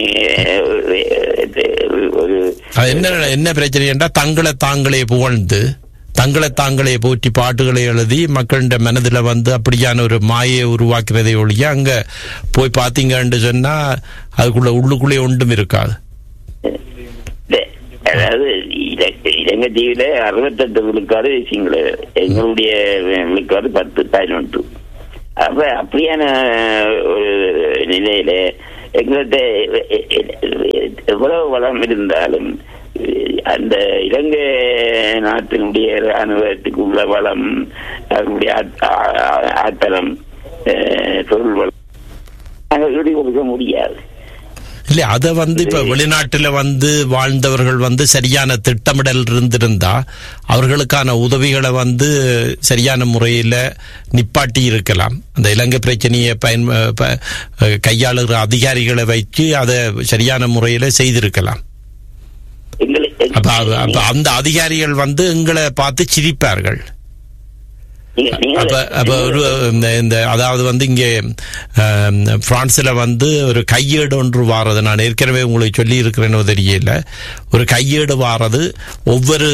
ஒரு அது என்ன என்ன பிரச்சனை என்றால் தங்களை தாங்களே புகழ்ந்து தங்களை தாங்களே போற்றி பாட்டுகளை எழுதி மக்களிட மனதில் வந்து அப்படியான ஒரு மாயை உருவாக்குறதை ஒழிய அங்க போய் பார்த்தீங்கன்னு சொன்னா அதுக்குள்ள உள்ளுக்குள்ளே ஒன்றும் இருக்காது இல்ல, அதாவது இல- இலங்கை தீவில அறுபத்தெட்டு விழுக்காடு சிங்கள எங்களுடைய விழுக்காடு பத்து பதினொன்று அப்ப அப்படியான ஒரு நிலையில எங்கள்கிட்ட எ- எ- எவ்வளவு வளம் இருந்தாலும் அந்த இலங்கை நாட்டினுடைய ராணுவத்துக்கு உள்ள வளம் அதனுடைய ஆட்- ஆ- ஆ- ஆத்தலம் அஹ், பொருள் வளம் நாங்கள் ஈடு கொடுக்க முடியாது இல்ல அத வந்து இப்ப வெளிநாட்டுல வந்து வாழ்ந்தவர்கள் வந்து சரியான திட்டமிடல் இருந்திருந்தா அவர்களுக்கான உதவிகளை வந்து சரியான முறையில நிப்பாட்டி இருக்கலாம் அந்த இலங்கை பிரச்சனையை பயன் ப- கையாளுகிற அதிகாரிகளை வச்சு அதை சரியான முறையில செய்திருக்கலாம் எங்களை- அப்ப அது- அப்ப அந்த அதிகாரிகள் வந்து எங்களை பார்த்து சிரிப்பார்கள் நீங்க- நீங்க- அப்ப அப்ப ஒரு இந்த இந்த அதாவது வந்து இங்கே ஆம், பிரான்ஸ்ல வந்து ஒரு கையேடு ஒன்று வாரது நான் ஏற்கனவே உங்களுக்கு சொல்லி இருக்கிறேனோ தெரியல ஒரு கையேடு வாரது ஒவ்வொரு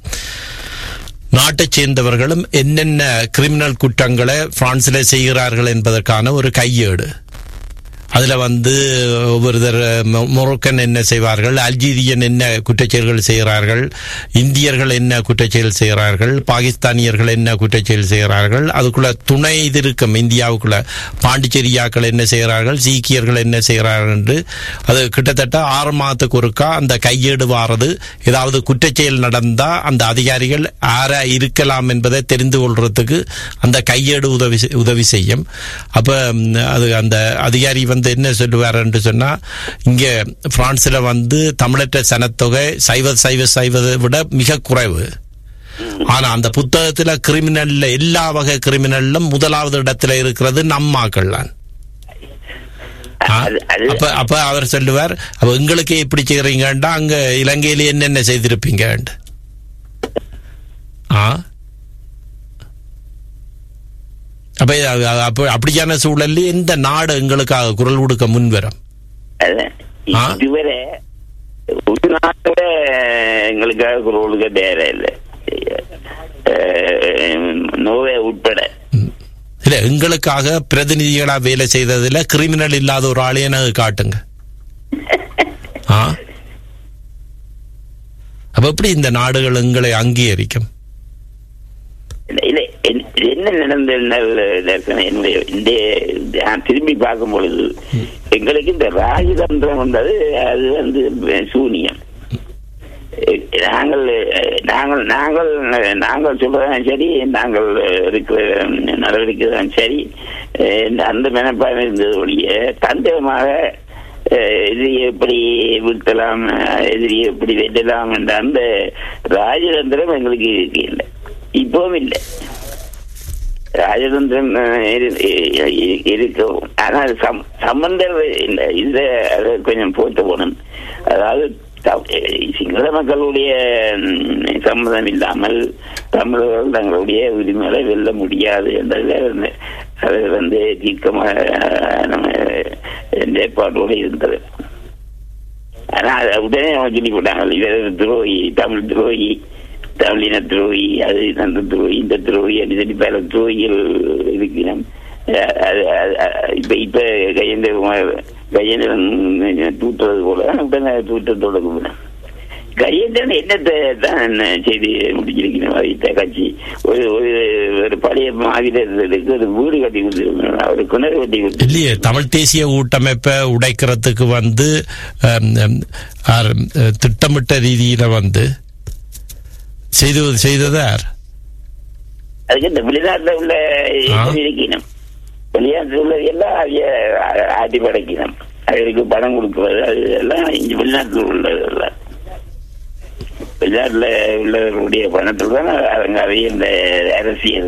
நாட்டைச் சேர்ந்தவர்களும் என்னென்ன கிரிமினல் குற்றங்களை பிரான்ஸ்ல செய்கிறார்கள் என்பதற்கான ஒரு கையேடு அதுல வந்து ஒவ்வொருத்தர் மொ- மொரோக்கன் என்ன செய்வார்கள் அல்ஜீரியன் என்ன குற்றச்செயல்கள் செய்கிறார்கள் இந்தியர்கள் என்ன குற்றச்செயல் செய்கிறார்கள் பாகிஸ்தானியர்கள் என்ன குற்றச்செயல் செய்கிறார்கள் அதுக்குள்ள துணை இது இருக்கும் இந்தியாவுக்குள்ள பாண்டிச்சேரியாக்கள் என்ன செய்கிறார்கள் சீக்கியர்கள் என்ன செய்கிறார்கள் என்று அது கிட்டத்தட்ட ஆறு மாதத்துக்கு ஒருக்கா அந்த கையேடு வாரது ஏதாவது குற்றச்செயல் நடந்தா அந்த அதிகாரிகள் ஆரா இருக்கலாம் என்பதை தெரிந்து கொள்றதுக்கு அந்த கையேடு உதவி செய்- உதவி செய்யும் அப்ப ம், அது அந்த அதிகாரி வந்து என்ன சொல்லுவார் என்று சொன்னா இங்க பிரான்ஸ்ல வந்து தமிழற்ற சனத்தொகை சைவ சைவ சைவதை விட மிக குறைவு ஆனா அந்த புத்தகத்துல கிரிமினல்ல எல்லா வகை கிரிமினல்லும் முதலாவது இடத்துல இருக்கிறது நம்மாக்கள் தான் ஆ? அது- அது- அப்ப அப்ப அவர் சொல்லுவார் அப்ப எங்களுக்கே இப்படி செய்யறீங்கண்டா அங்க இலங்கையில என்னென்ன செய்திருப்பீங்க ஆ அப்ப இது- அது- அப்ப அப்படியான சூழல்ல எந்த நாடு எங்களுக்காக குரல் கொடுக்க முன்வரும் அதான். ஆ? இதுவரை ஒரு நாட்டோட எங்களுக்காக குரலுக்கு தேவை இல்லை நோவே உட்பட இல்ல எங்களுக்காக பிரதிநிதிகளா வேலை செய்ததுல கிரிமினல் இல்லாத ஒரு ஆளையே எனக்கு காட்டுங்க ஆ அப்ப எப்படி இந்த நாடுகள் எங்களை அங்கீகரிக்கும் இல்ல- இல்ல என்- என்ன நடந்த தர்சனம் என்னுடைய இந்த நான் திரும்பி பார்க்கும் பொழுது எங்களுக்கு இந்த ராஜதந்திரம் வந்தது அது வந்து சூனியம் நாங்கள் நாங்கள் நாங்கள் நாங்கள் சொல்றதான் சரி நாங்கள் இருக்கிற நடவடிக்கை தான் சரி அஹ் அந்த மெனப்பாக இருந்தது ஒழிய தந்திரமாக அஹ் எதிரியை எப்படி வீழ்த்தலாம் அஹ் எதிரியை எப்படி வெல்லலாம் என்ற அந்த ராஜதந்திரம் எங்களுக்கு இருக்கு இல்லை இப்பவும் இல்லை ராஜதந்திரம் அஹ், இரு- இ- இ- இருக்கும் ஆனால் சம்- சம்பந்தர் இந்த இதுல அதை கொஞ்சம் போட்டு போகணும் அதாவது த- சிங்கள மக்களுடைய ம், சம்மதம் இல்லாமல் தமிழர்கள் தங்களுடைய உரிமைகளை வெல்ல முடியாது என்றதுல வந்து அது வந்து தீர்க்கமாக நம்ம நிலைப்பாட்டோடு இருந்தது ஆனா அதை உடனே அவங்க சொல்லி போட்டாங்க இவர் துரோகி தமிழ் துரோகி தமிழின துரோகி அது அந்த துரோகி இந்த துரோகி அப்படி சொல்லி பல துரோகிகள் இருக்கிறோம் அஹ் அது- அது- அது- இப்ப இப்ப கையேந்திர கையேந்திரன் தூட்டுறது போல உடனே தூட்டத்தோட கூப்பிடுறேன் கையேந்திரன் என்னத்தை தான் செய்து முடிச்சிருக்கணும் வைத்த கட்சி ஒரு ஒரு ஒரு பழைய மாவீரர்களுக்கு ஒரு வீடு கட்டி கொடுத்துருக்கணும் ஒரு கிணறு கட்டி கொடுத்து இல்லையே தமிழ் தேசிய கூட்டமைப்பை உடைக்கிறதுக்கு வந்து அம், அம், ஆர், அஹ், திட்டமிட்ட ரீதியில வந்து செய்து செய்தது யார் அதுக்கு இந்த வெளிநாட்டுல உள்ள ஆ. இருக்கணும் வெளிநாட்டுல உள்ள எல்லாம் அவைய ஆட்டி படைக்கணும் அவருக்கு பணம் கொடுக்கிறது அது எல்லாம் இங்க வெளிநாட்டுல உள்ளதெல்லாம் வெளிநாட்டுல உள்ளவர்களுடைய பணத்தில் தான் அவங்க அவைய இந்த அரசியல்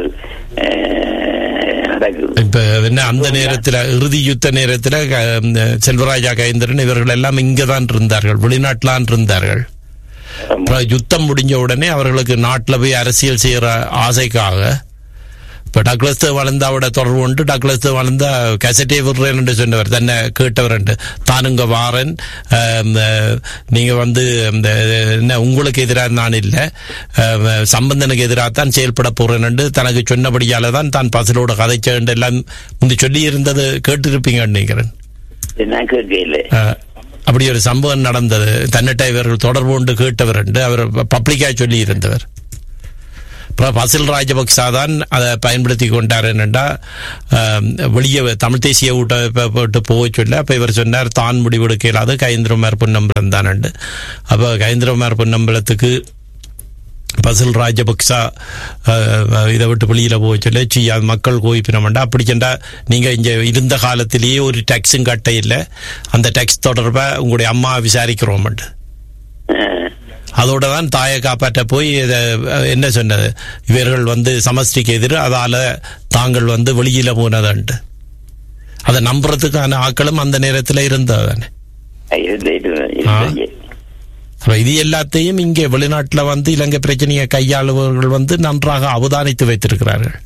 அஹ், நடக்குது இப்ப என்ன அந்த நேரத்துல இறுதி யுத்த நேரத்துல க- இந்த செல்வராஜா கயந்திரன் இவர்கள் எல்லாம் இங்கதான் இருந்தார்கள் வெளிநாட்டிலான் இருந்தார்கள் ஆமா. அப்புறம் யுத்தம் முடிஞ்ச உடனே அவர்களுக்கு நாட்டில் போய் அரசியல் செய்யற ஆசைக்காக இப்ப டக்ளஸ் வளர்ந்தாவோட தொடர்பு கொண்டு டக்ளஸ் வளர்ந்தா கசட்டே விடுறேன் என்று சொன்னவர் தன்னை கேட்டவர் என்று தானுங்க வாரன் ஆம், அஹ், நீங்க வந்து இந்த என்ன உங்களுக்கு எதிராக நான் இல்லை அஹ், சம்பந்தனுக்கு எதிராக தான் செயல்பட போறேன் என்று தனக்கு சொன்னபடியால தான் தான் பசலோட கதைச்ச எல்லாம் முந்தி சொல்லி இருந்தது கேட்டிருப்பீங்க நினைக்கிறேன் நான் கேட்கல அஹ், அப்படி ஒரு சம்பவம் நடந்தது தன்னிட்ட இவர்கள் தொடர்பு கொண்டு கேட்டவர் என்று அவர் பப்ளிக்கா சொல்லி இருந்தவர் அப்புறம் பசில் ராஜபக்சா தான் அதை பயன்படுத்தி கொண்டார் என்னண்டா அஹ், வெளியே தமிழ் தேசிய ஊட்ட ப- போட்டு போக சொல்ல அப்ப இவர் சொன்னார் தான் முடிவெடுக்க இயலாது கைந்திரமார் பொன்னம்பலம் தான் அப்ப கைந்திரமார் பொன்னம்பலத்துக்கு பசில் ராஜபக்சா அஹ், இதை விட்டு வெளியில போக சொல்ல சி அது மக்கள் கோயிப்பினமாண்டா அப்படி சென்றா நீங்க இங்க இருந்த காலத்திலேயே ஒரு டேக்ஸும் கட்ட இல்லை அந்த டேக்ஸ் தொடர்பா உங்களுடைய அம்மா விசாரிக்கிறோம் அஹ், அதோட தான் தாயை காப்பாற்ற போய் இத, அஹ், என்ன சொன்னது இவர்கள் வந்து சமஷ்டிக்கு எதிர் அதால தாங்கள் வந்து வெளியில போனதுன்ட்டு அதை நம்புறதுக்கான ஆட்களும் அந்த நேரத்தில் இருந்ததானே இருந்து இருந்து- இருந்து- அப்ப இது எல்லாத்தையும் இங்கே வெளிநாட்டுல வந்து இலங்கை பிரச்சனையை கையாளுபவர்கள் வந்து நன்றாக அவதானித்து வைத்திருக்கிறார்கள்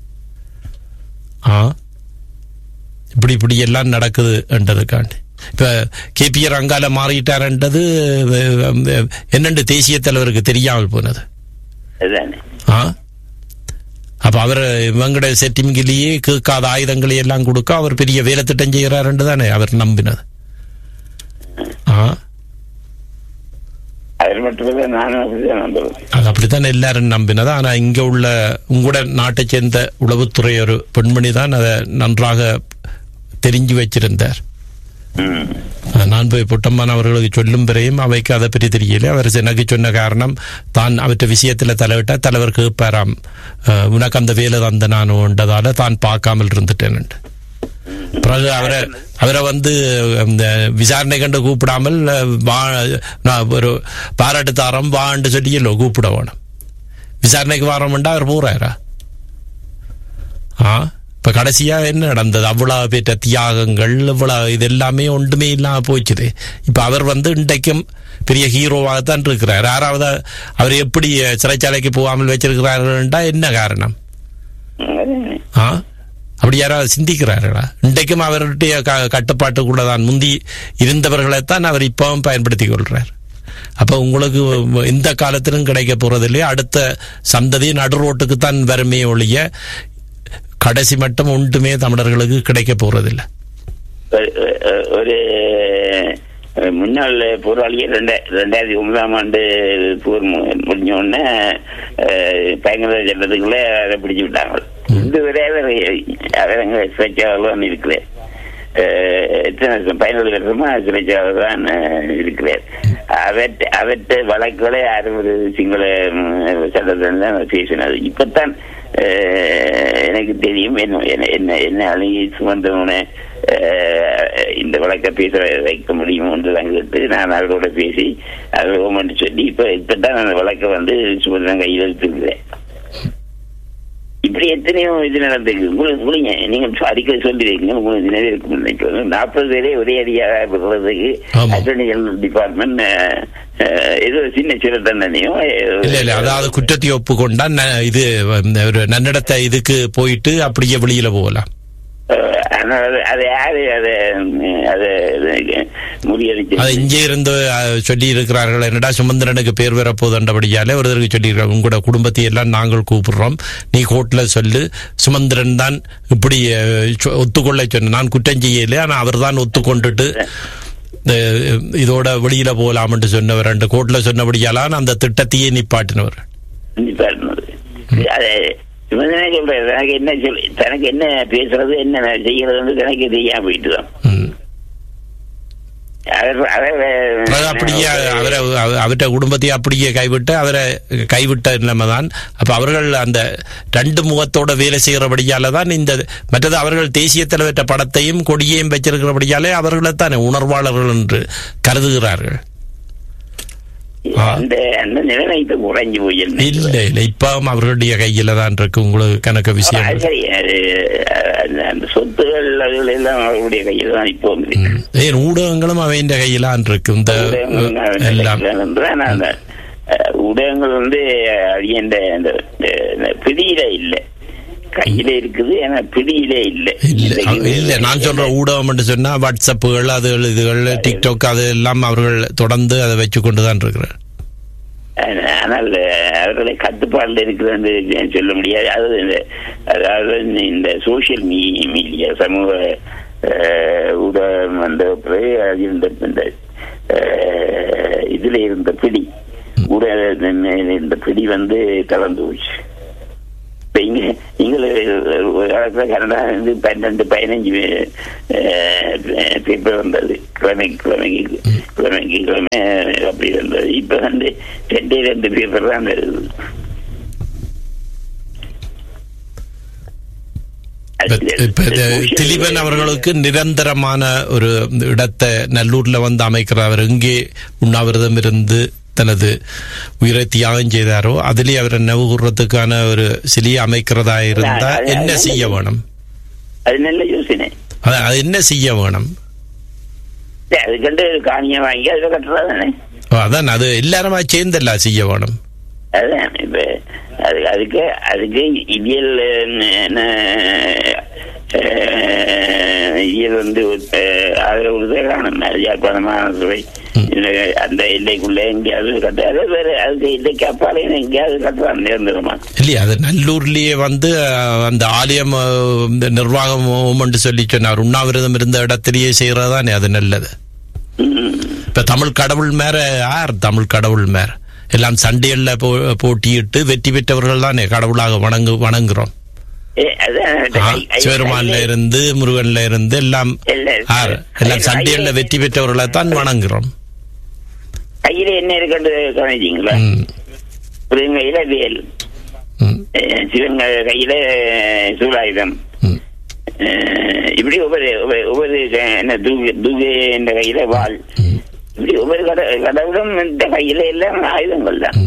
ஆ இப்படி இப்படி எல்லாம் நடக்குது என்றதுக்காண்டி இப்ப கேபிஆர் அங்கால மாறிட்டார்ன்றது அஹ், என்னென்று தேசிய தலைவருக்கு தெரியாமல் போனது அதுதானே ஆ அப்ப அவர் இவங்கட செட்டிங்கிலேயே கேட்காத ஆயுதங்களை எல்லாம் கொடுக்க அவர் பெரிய வேலை திட்டம் செய்கிறார் தானே அவர் நம்பினது ஆ அவர் மட்டுமில்ல நானும் அப்படிதான் நம்புறேன் அது அப்படித்தான் எல்லாரும் நம்பினது ஆனா இங்க உள்ள உங்களோட நாட்டை சேர்ந்த உளவுத்துறை ஒரு பெண்மணி தான் அதை நன்றாக தெரிஞ்சு வச்சிருந்தார் ம். அஹ் நான் போய் புட்டம்மான் அவர்களுக்கு சொல்லும் பிறையும் அவைக்கு அதை பற்றி தெரியல அவர் எனக்கு சொன்ன காரணம் தான் அவற்ற விஷயத்துல தலைவிட்டா தலைவர் கேட்பாராம் அஹ் உனக்கு அந்த வேலை தந்த நானுன்றதால தான் பார்க்காமல் இருந்துட்டேன் பிறகு அவரை அவரை வந்து இந்த விசாரணை கண்டு கூப்பிடாமல் அஹ், வா நான் ஒரு பாராட்டு தாரம் வான்னு சொல்லி இல்லை கூப்பிட வேணும் விசாரணைக்கு வாரம்ண்டா அவர் போறாரா ஆ இப்ப கடைசியா என்ன நடந்தது அவ்வளவு பேற்ற தியாகங்கள் இவ்வளவு இது எல்லாமே ஒன்றுமே இல்லாம போச்சுது இப்ப அவர் வந்து இன்றைக்கும் பெரிய ஹீரோவாகத்தான் இருக்கிறார் யாராவது அவர் எப்படி சிறைச்சாலைக்கு போகாமல் வச்சிருக்கிறார்கள்டா என்ன காரணம் அதுதானே. ஆ அப்படி யாராவது சிந்திக்கிறார்களா இன்றைக்கும் அவருடைய க- கட்டுப்பாட்டுக்குள்ள தான் முந்தி இருந்தவர்களைத்தான் அவர் இப்பவும் பயன்படுத்திக் கொள்றார் அப்ப உங்களுக்கு எந்த காலத்திலும் கிடைக்க போறதில்லை அடுத்த சந்ததி நடுரோட்டுக்கு தான் வருமே ஒழிய கடைசி மட்டும் ஒன்றுமே தமிழர்களுக்கு கிடைக்க போறதில்லை ஒரு- ஒரு- ஒரு அஹ், முன்னாள் போராளிகள் ரெண்டா ரெண்டாயிரத்தி ஒன்பதாம் ஆண்டு போர் மு- முடிஞ்ச உடனே அஹ், பயங்கர சட்டத்துக்குள்ள அதை பிடிச்சு விட்டாங்க இதுவரை அவர் அவங்க சிறைச்சாளர் இருக்கிறார் அஹ், எத்தனை வருஷம் பதினேழு வருஷமா சிறைச்சாளர் தான் அஹ், இருக்கிறார் அவற்ற அவற்ற வழக்குகளை யாரும் ஒரு சிங்கள ம், சட்டத்தில் தான் பேசினது இப்பத்தான் அஹ், எனக்கு தெரியும் என்ன என்ன- என்ன என்ன அழகி சுமந்தவனை இந்த வழக்கை பேச வைக்க முடியும் என்று தான் கேட்டு நான் அவரோட பேசி அவர் ஓமன்னு சொல்லி இப்ப இப்பதான் அந்த வழக்கை வந்து சுமந்திரன் கையில் எடுத்துருக்கிறேன் இப்படி எத்தனையோ இது நடந்திருக்கு உங்களுக்கு முடிங்க நீங்க அடிக்கடி சொல்லிருக்கீங்க உங்களுக்கு நினைவு இருக்கும் நினைக்கிறேன் நாற்பது பேரே ஒரே அடியாக விடுறதுக்கு ஆமா. அட்டர்னி ஜெனரல் டிபார்ட்மெண்ட் ஏதோ சின்ன சிறு தண்டனையும் இல்ல இல்ல அதாவது குற்றத்தை ஒப்புக்கொண்டா ந- இது இந்த ஒரு நன்னடத்தை இதுக்கு போயிட்டு அப்படியே வெளியில போகலாம் அஹ், ஆனால் அது- அது யாரு அதை அதை முறியடிச்சு அது இங்கே இருந்து அஹ், சொல்லி இருக்கிறார்கள் என்னடா சுமந்திரனுக்கு பேர் வரப்போதுன்றபடியாலே ஒருத்தருக்கு சொல்லியிருக்காங்க உங்களோட குடும்பத்தை எல்லாம் நாங்கள் கூப்பிடுறோம் நீ கோர்ட்ல சொல்லு சுமந்திரன் தான் இப்படி அஹ், சொ- ஒத்துக்கொள்ள சொன்ன நான் குற்றம் செய்யல ஆனா அவர் தான் ஒத்துக்கொண்டுட்டு அஹ், இதோட வெளியில போகலாம்னு சொன்னவர் ரெண்டு கோர்ட்ல சொன்னபடியாலான் அந்த திட்டத்தையே நிப்பாட்டினவர் கண்டிப்பா இருந்தது அது சிவந்தனே சொல்றாரு தனக்கு என்ன சொல்லி தனக்கு என்ன பேசுறது என்ன செய்யறதுன்னு தனக்கு தெரியாம போயிட்டு தான் ம். அவர் பிறகு அப்படியே அவரை அவர்கிட்ட குடும்பத்தை அப்படியே கைவிட்டு அவரை கைவிட்ட நிலைமை தான் அப்ப அவர்கள் அந்த ரெண்டு முகத்தோட வேலை செய்கிறபடியால தான் இந்த மற்றது அவர்கள் தேசிய தலைவற்ற படத்தையும் கொடியையும் வச்சிருக்கிறபடியாலே அவர்களைத்தானே உணர்வாளர்கள் என்று கருதுகிறார்கள் ஆ. அந்த அந்த நிலைமை இப்ப குறைஞ்சு போய் இல்ல இல்ல இப்ப அவர்களுடைய கையில தான் இருக்கு உங்களுக்கு கணக்கு விஷயம் சரி அது அந்த- அந்த சொத்துகள் அதுகள் எல்லாம் அவருடைய கையில் தான் இப்போ வந்து ம். ஏன் ஊடகங்களும் அவையின் கையிலான் இருக்கு இந்த எல்லாம் ஊடகங்கள் அந்த அஹ், ஊடகங்கள் வந்து அடியண்ட அந்த பிடியில இல்லை கையில இருக்குது ஆனா பிடியிலே இல்ல இல்ல இன்னைக்கு இல்ல நான் சொல்ற ஊடகம் என்று சொன்னா வாட்ஸ்அப்புகள் அது இதுகள் டிக்டாக் அது எல்லாம் அவர்கள் தொடர்ந்து அதை வச்சு கொண்டுதான் இருக்கிறார் ஆனால் அவர்களை கட்டுப்பாடுல இருக்கிறது சொல்ல முடியாது அது இந்த- அதாவது இந்த- இந்த சோசியல் மீடியா சமூக அஹ், ஊடகம் வந்த பிறகு அது இருந்த இந்த அஹ், இதுல இருந்த பிடி ஊடக இந்த பிடி வந்து கலந்து போச்சு இப்ப இங்க இங்க ஒரு காலத்துல கனடா வந்து பன்னெண்டு பதினஞ்சு பேப்பர் வந்தது கிழமைக்கு கிழமைக்கு கிழமைக்கு கிழமை அப்படி வந்தது இப்ப வந்து ரெண்டே ரெண்டு பேப்பர் தான் வருது இப்ப- இப்ப இந்த திலீபன் அவர்களுக்கு நிரந்தரமான ஒரு இடத்தை நல்லூர்ல வந்து அமைக்கிறார் அவர் எங்கே உண்ணாவிரதம் இருந்து தனது உயிரை தியாகம் செய்தாரோ அதிலே அவரை நினைவு கூறுறதுக்கான ஒரு சிலையை அமைக்கிறதா இருந்தா அது- என்ன அது- செய்ய வேணும் அது நல்ல யோசனை அது அது என்ன செய்ய வேணும் சரி, அதுக்கண்டு ஒரு காணியை வாங்கி அதுல கட்டுறா தானே ஓ, அதான் அது எல்லாருமா சேர்ந்தெல்லாம் செய்ய வேணும் அதுதான் இப்ப அது அதுக்கு அதுக்கு இயல் என்ன அஹ், இயல் வந்து அஹ், ஆதரவு கொடுத்தே காணும் அது யாழ்ப்பாணம் மாநகரசபை இந்த அந்த எல்லைக்குள்ள எங்கேயாவது கட்ட அது வேற அதுக்கு எல்லைக்கு அப்பாலே எங்கேயாவது கட்டுறான் நிரந்தரமா இல்லையா அது நல்லூர்லயே வந்து அஹ், அந்த ஆலயம் அஹ், இந்த நிர்வாகம் என்று சொல்லி சொன்னார் உண்ணாவிரதம் இருந்த இடத்திலேயே செய்யறதுதானே அது நல்லது ம். இப்ப தமிழ் கடவுள் மேல யார் தமிழ் கடவுள் மேல எல்லாம் சண்டைகள்ல போ- போட்டியிட்டு வெற்றி பெற்றவர்கள் தானே கடவுளாக வணங்கு வணங்குறோம் ஏ, அதான் ஆ, ஐ- ஐ- சிவருமான்ல ஐ- இருந்து முருகன்ல இருந்து எல்லாம் இல்ல, யார் எல்லாம் ஐ- சண்டைகள்ல ஐ- வெற்றி பெற்றவர்களை தான் வணங்குறோம் கையில என்ன இருக்குன்னு கவனிச்சிங்களா ம், புரியுங்க கையில வேல் ம், அஹ், சிவன் க- கையில சூலாயுதம் ம். அஹ், இப்படி ஒவ்வொரு ஒவ்வொரு- ஒவ்வொரு க- என்ன தூகு தூகு என்ற கையில வாள் இப்படி ஒவ்வொரு கட கடவுளும் இந்த கையில எல்லாம் ஆயுதங்கள் தான்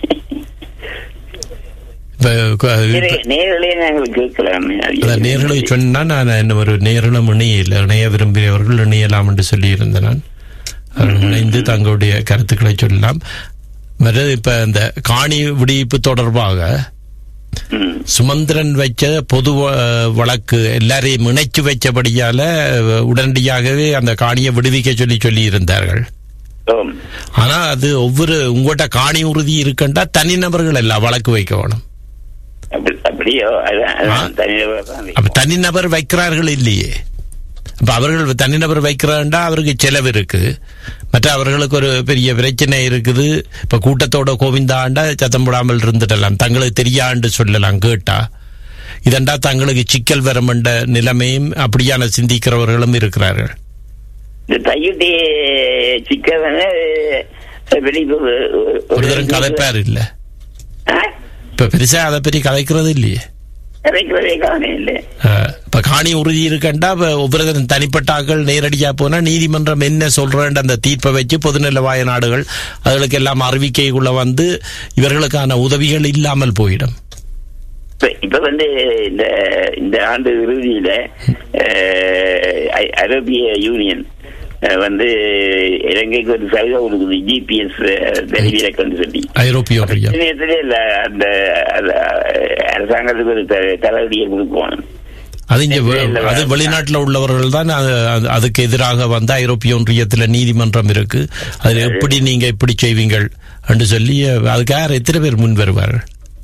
இப்ப கு- இப்ப- நேரிலே நாங்கள் கேட்கலாம் அதான் நேர்களை சொன்னா நான் என்ன ஒரு நேரிடம் இணையில இணைய விரும்பியவர்கள் இணையலாம் என்று சொல்லியிருந்தேன் நான் அவர்கள் இணைந்து தங்களுடைய கருத்துக்களை சொல்லலாம் மற்றது இப்ப இந்த காணி விடுவிப்பு தொடர்பாக ம். சுமந்திரன் வச்ச பொது வ- வழக்கு எல்லாரையும் இணைச்சு வச்சபடியால அஹ், உடனடியாகவே அந்த காணியை விடுவிக்க சொல்லி சொல்லி இருந்தார்கள் ஓம். ஆனா அது ஒவ்வொரு உங்கள்கிட்ட காணி உறுதி இருக்குண்டா தனிநபர்கள் எல்லாம் வழக்கு வைக்க வேணும் அப்படி- அப்படியோ அதான் அதான் தனிநபர் தான் அப்ப தனிநபர் வைக்கிறார்கள் இல்லையே அப்ப அவர்கள் தனிநபர் வைக்கிறாண்டா அவருக்கு செலவு இருக்கு மற்ற அவர்களுக்கு ஒரு பெரிய பிரச்சனை இருக்குது இப்ப கூட்டத்தோட கோவிந்தாண்டா சத்தம் போடாமல் இருந்துடலாம் தங்களுக்கு தெரியாண்டு சொல்லலாம் கேட்டா இதண்டா தங்களுக்கு சிக்கல் வரும் என்ற நிலைமையும் அப்படியான சிந்திக்கிறவர்களும் இருக்கிறார்கள் இந்த தையுட்டி சிக்கன் வெளியே ஒரு தரம் கதைப்பார் இல்ல ஆ? இப்ப பெருசா அதை பற்றி கதைக்கிறது இல்லையே கதைக்கிறதே காரணம் இல்லை அஹ், இப்ப காணி உறுதி இருக்கண்டா இப்ப ஒவ்வொரு தனிப்பட்ட ஆட்கள் நேரடியா போனா நீதிமன்றம் என்ன சொல்றேன் அந்த தீர்ப்பை வச்சு பொதுநலவாய நாடுகள் அதுகளுக்கு எல்லாம் அறிவிக்கைக்குள்ள வந்து இவர்களுக்கான உதவிகள் இல்லாமல் போயிடும் இப்ப இப்ப வந்து இந்த இந்த ஆண்டு இறுதியில அஹ், ஐ- ஐரோப்பிய யூனியன் அஹ், வந்து இலங்கைக்கு ஒரு சலுகை கொடுக்குது ஜிபிஎஸ் தெரிவிலக்கன்னு சொல்லி ஐரோப்பிய ஒன்றியம் நேரத்திலே இல்ல அந்த அந்த அரசாங்கத்துக்கு ஒரு த- தலைவலியை கொடுக்கணும் அது இங்க வெ- அது வெளிநாட்டுல உள்ளவர்கள் தான் அது- அது- அதுக்கு எதிராக வந்து ஐரோப்பிய ஒன்றியத்துல நீதிமன்றம் இருக்கு அதுல எப்படி நீங்க இப்படி செய்வீங்கள் என்று சொல்லி அதுக்கு யார் எத்தனை பேர் முன் வருவார்கள்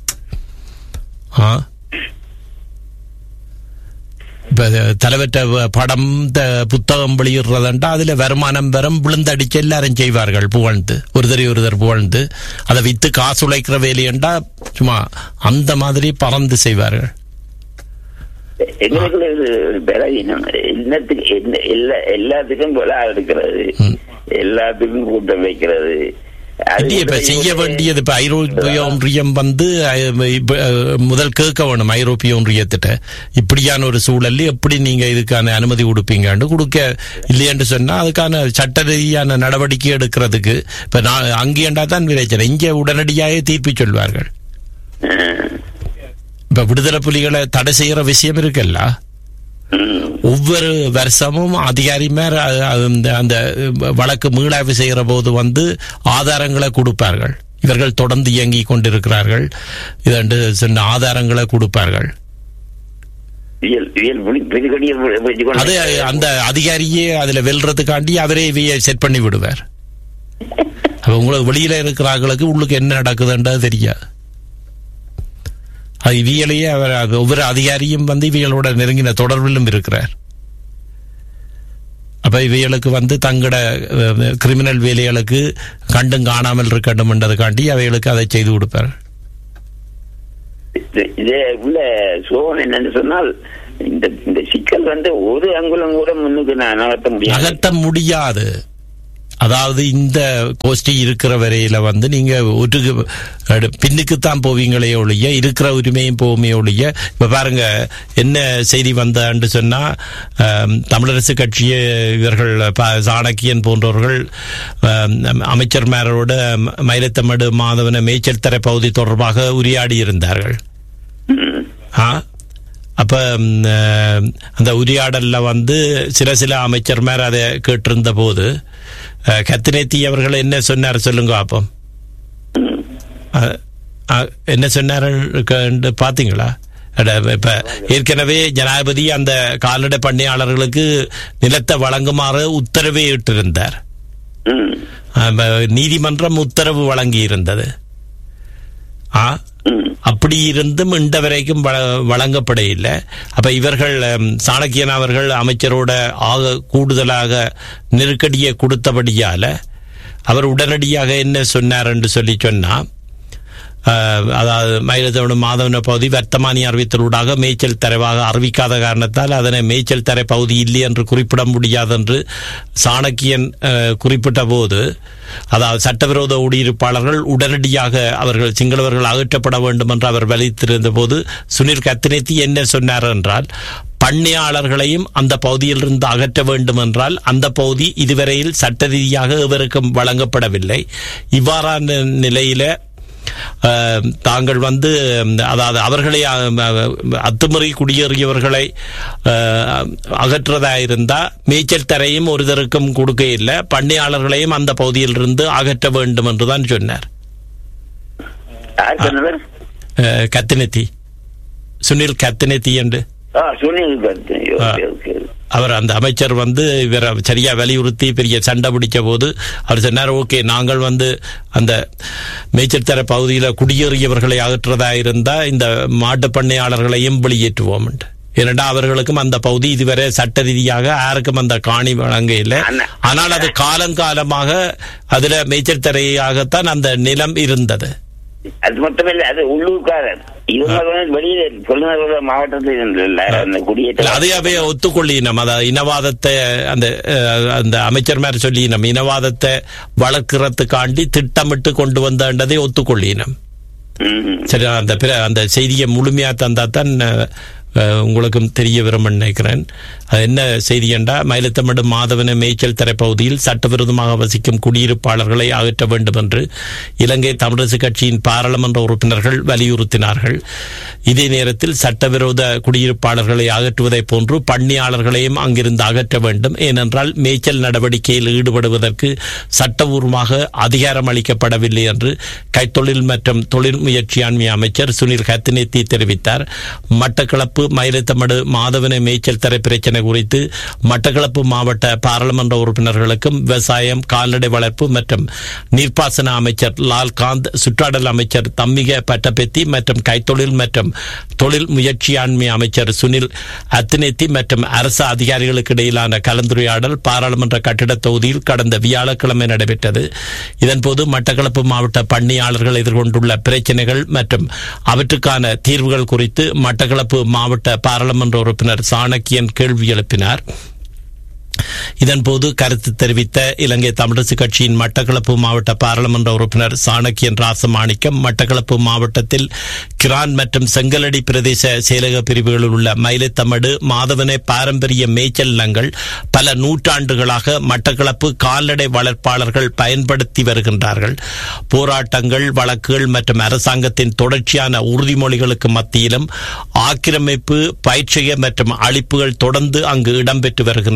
ஆ இப்ப தலைவற்ற படம் த- புத்தகம் வெளியிடுறதுண்டா அதுல வருமானம் பெறும் விழுந்தடிச்சு எல்லாரும் செய்வார்கள் புகழ்ந்து ஒருத்தர் ஒருத்தர் புகழ்ந்து அதை வித்து காசு உழைக்கிற வேலையண்டா சும்மா அந்த மாதிரி பறந்து செய்வார்கள் எங்களுக்குள்ள இது ஒரு பலவீனம் என்னத்துக்கு என்ன- எல்லா எல்லாத்துக்கும் விழா எடுக்கிறது எல்லாத்துக்கும் கூட்டம் வைக்கிறது அது இல்லையே இப்ப வந்து செய்ய ஒரு- வேண்டியது இப்ப ஐரோப்பிய ஒன்றியம் வந்து அஹ், இப்ப, அஹ், முதல் கேட்க வேணும் ஐரோப்பிய ஒன்றியத்திட்ட இப்படியான ஒரு சூழல்ல எப்படி நீங்க இதுக்கான அனுமதி கொடுப்பீங்கன்னு கொடுக்க இல்லையென்று சொன்னா அதுக்கான சட்ட ரீதியான நடவடிக்கை எடுக்கிறதுக்கு இப்ப நான் அங்கேண்டா தான் விளைச்சல் இங்க உடனடியாக தீர்ப்பு சொல்வார்கள் அஹ், இப்ப விடுதலை புலிகளை தடை செய்யற விஷயம் இருக்குல்ல ம். ஒவ்வொரு வருஷமும் அதிகாரிமார் அ- அ- அந்த- அந்த வழக்கு மீளாய்வு செய்கிற போது வந்து ஆதாரங்களை கொடுப்பார்கள் இவர்கள் தொடர்ந்து இயங்கிக் கொண்டிருக்கிறார்கள் இதன்று சொன்ன ஆதாரங்களை கொடுப்பார்கள் வியல் வியல் புலி- பிடிக்கொடியை வச்சு கொண்டு அது அந்த அதிகாரியே அதுல வெல்றதுக்காண்டி அவரே இவைய செட் பண்ணி விடுவார் அப்ப உங்களுக்கு வெளியில இருக்கிறாங்களுக்கு உள்ளுக்கு என்ன நடக்குதுன்றது தெரியாது அது இவியலையே அவர் அது ஒவ்வொரு அதிகாரியும் வந்து இவியலோட நெருங்கின தொடர்பிலும் இருக்கிறார் அப்ப இவைகளுக்கு வந்து தங்களோட கிரிமினல் வேலைகளுக்கு கண்டும் காணாமல் இருக்கட்டும் என்றதுக்காண்டி அவைகளுக்கு அதை செய்து கொடுப்பார் இது- இதே உள்ள சோகம் என்னன்னு சொன்னால் இந்த இந்த சிக்கல் வந்து ஒரு அங்குலம் கூட முன்னுக்கு நான் நகர்த்த முடியாது நகர்த்த முடியாது அதாவது இந்த கோஷ்டி இருக்கிற வரையில வந்து நீங்க ஒரு பின்னுக்குத்தான் போவீங்களே ஒழிய இருக்கிற உரிமையும் போவுமே ஒழிய இப்ப பாருங்க என்ன செய்தி வந்தான்னு சொன்னா ஆம், தமிழரசு கட்சி இவர்கள் ப- சாணக்கியன் போன்றவர்கள் ஆம், அமைச்சர்மாரோட மயிலத்தமடு மாதவன மேய்ச்சல் தர பகுதி தொடர்பாக உரையாடி இருந்தார்கள் ம். ஆ அப்ப ம், அஹ், அந்த உரையாடல்ல வந்து சில சில அமைச்சர்மார் அதை கேட்டிருந்த போது அஹ், கத்தினேத்தி அவர்கள் என்ன சொன்னார் சொல்லுங்க அப்பம் ம். அஹ், அஹ், என்ன சொன்னார் பாத்தீங்களா அட, இப்ப ஏற்கனவே ஜனாதிபதி அந்த கால்நடை பண்ணையாளர்களுக்கு நிலத்தை வழங்குமாறு உத்தரவே இட்டிருந்தார் ம். அஹ், நீதிமன்றம் உத்தரவு வழங்கி இருந்தது ஆ ம். அப்படி இருந்தும் இந்த வரைக்கும் வழ- வழங்கப்பட இல்லை அப்ப இவர்கள் ஹம், சாணக்கியன் அவர்கள் அமைச்சரோட ஆக கூடுதலாக நெருக்கடியை கொடுத்தபடியால அவர் உடனடியாக என்ன சொன்னார் என்று சொல்லி சொன்னா அஹ், அதாவது மயிலத்தோடு மாதவன பகுதி வர்த்தமானி அறிவித்தலூடாக மேய்ச்சல் தரவாக அறிவிக்காத காரணத்தால் அதனை மேய்ச்சல் தர பகுதி இல்லை என்று குறிப்பிட முடியாது என்று சாணக்கியன் அஹ், குறிப்பிட்ட போது அதாவது சட்டவிரோத குடியிருப்பாளர்கள் உடனடியாக அவர்கள் சிங்களவர்கள் அகற்றப்பட வேண்டும் என்று அவர் வலித்திருந்த போது சுனில் கத்தினேத்தி என்ன சொன்னார் என்றால் பண்ணையாளர்களையும் அந்த பகுதியிலிருந்து அகற்ற வேண்டும் என்றால் அந்த பகுதி இதுவரையில் சட்ட ரீதியாக இவருக்கும் வழங்கப்படவில்லை இவ்வாறான நிலையில அஹ், தாங்கள் வந்து ம், அதாவது அவர்களை அஹ், அத்துமுறை குடியேறியவர்களை அஹ், அகற்றதா இருந்தா மேய்ச்சல் தரையும் ஒருதருக்கும் கொடுக்க இல்லை பண்ணையாளர்களையும் அந்த பகுதியிலிருந்து அகற்ற வேண்டும் என்றுதான் சொன்னார் யார் சொன்னவர் அஹ், கத்தினத்தி சுனில் கத்தினத்தி என்று ஆ சுனில் கத்து ஓகே ஓகே அவர் அந்த அமைச்சர் வந்து இவரை சரியா வலியுறுத்தி பெரிய சண்டை பிடிச்ச போது அவர் சொன்னார் ஓகே நாங்கள் வந்து அந்த மேய்ச்சல் தர பகுதியில் குடியேறியவர்களை அகற்றுறதா இருந்தா இந்த மாட்டு பண்ணையாளர்களையும் வெளியேற்றுவோம் ஏனென்றா அவர்களுக்கும் அந்த பகுதி இதுவரை சட்ட ரீதியாக யாருக்கும் அந்த காணி வழங்க இல்லை அண்ணா. ஆனால் அது காலங்காலமாக அதுல மேய்ச்சல் தரையாகத்தான் அந்த நிலம் இருந்தது அது மட்டுமில்ல அது உள்ளூர்காரர் இவங்க வந்து வெளியில சொல்லுங்க மாவட்டத்தில் இருந்தில்ல அந்த இல்ல, குடியேற்ற அதையாவே ஒத்துக்கொள்ளினம் அதாவது இனவாதத்தை அந்த அஹ், அந்த அமைச்சர் மாதிரி சொல்லினம் இனவாதத்தை வளர்க்கறதுக்காண்டி திட்டமிட்டு கொண்டு வந்ததை ஒத்துக்கொள்ளினம் ம். சரி அந்த பிற அந்த செய்தியை முழுமையா தந்தா தான் அஹ், உங்களுக்கும் தெரிய வரும் நினைக்கிறேன் அது என்ன செய்தி என்றா மயிலத்தமடு மாதவன மேய்ச்சல் தரைப்பகுதியில் சட்டவிரோதமாக வசிக்கும் குடியிருப்பாளர்களை அகற்ற வேண்டும் என்று இலங்கை தமிழரசு கட்சியின் பாராளுமன்ற உறுப்பினர்கள் வலியுறுத்தினார்கள் இதே நேரத்தில் சட்டவிரோத குடியிருப்பாளர்களை அகற்றுவதைப் போன்று பண்ணையாளர்களையும் அங்கிருந்து அகற்ற வேண்டும் ஏனென்றால் மேய்ச்சல் நடவடிக்கையில் ஈடுபடுவதற்கு சட்டபூர்வமாக அதிகாரம் அளிக்கப்படவில்லை என்று கைத்தொழில் மற்றும் தொழில் முயற்சியாண்மை அமைச்சர் சுனில் ஹத்தினேத்தி தெரிவித்தார் மட்டக்களப்பு மயிலத்தமடு மாதவன மேய்ச்சல் தரை பிரச்சனை குறித்து மட்டக்களப்பு மாவட்ட பாராளுமன்ற உறுப்பினர்களுக்கும் விவசாயம் கால்நடை வளர்ப்பு மற்றும் நீர்ப்பாசன அமைச்சர் லால்காந்த் சுற்றாடல் அமைச்சர் தம்மிக பட்டபெத்தி மற்றும் கைத்தொழில் மற்றும் தொழில் முயற்சியாண்மை அமைச்சர் சுனில் அத்தினேத்தி மற்றும் அரசு அதிகாரிகளுக்கு இடையிலான கலந்துரையாடல் பாராளுமன்ற கட்டிட தொகுதியில் கடந்த வியாழக்கிழமை நடைபெற்றது இதன்போது மட்டக்களப்பு மாவட்ட பண்ணையாளர்கள் எதிர்கொண்டுள்ள பிரச்சனைகள் மற்றும் அவற்றுக்கான தீர்வுகள் குறித்து மட்டக்களப்பு மாவட்ட பாராளுமன்ற உறுப்பினர் சாணக்கியன் கேள்வி எழுப்பினார் இதன்போது கருத்து தெரிவித்த இலங்கை தமிழரசு கட்சியின் மட்டக்களப்பு மாவட்ட பாராளுமன்ற உறுப்பினர் சாணக்கியன் ராசமாணிக்கம் மட்டக்களப்பு மாவட்டத்தில் கிரான் மற்றும் செங்கலடி பிரதேச செயலக பிரிவுகளில் உள்ள மயிலைத்தமடு மாதவனை பாரம்பரிய மேய்ச்சல் நிலங்கள் பல நூற்றாண்டுகளாக மட்டக்களப்பு கால்நடை வளர்ப்பாளர்கள் பயன்படுத்தி வருகின்றார்கள் போராட்டங்கள் வழக்குகள் மற்றும் அரசாங்கத்தின் தொடர்ச்சியான உறுதிமொழிகளுக்கு மத்தியிலும் ஆக்கிரமிப்பு பயிற்சிய மற்றும் அழிப்புகள் தொடர்ந்து அங்கு இடம்பெற்று வருகின்றன இது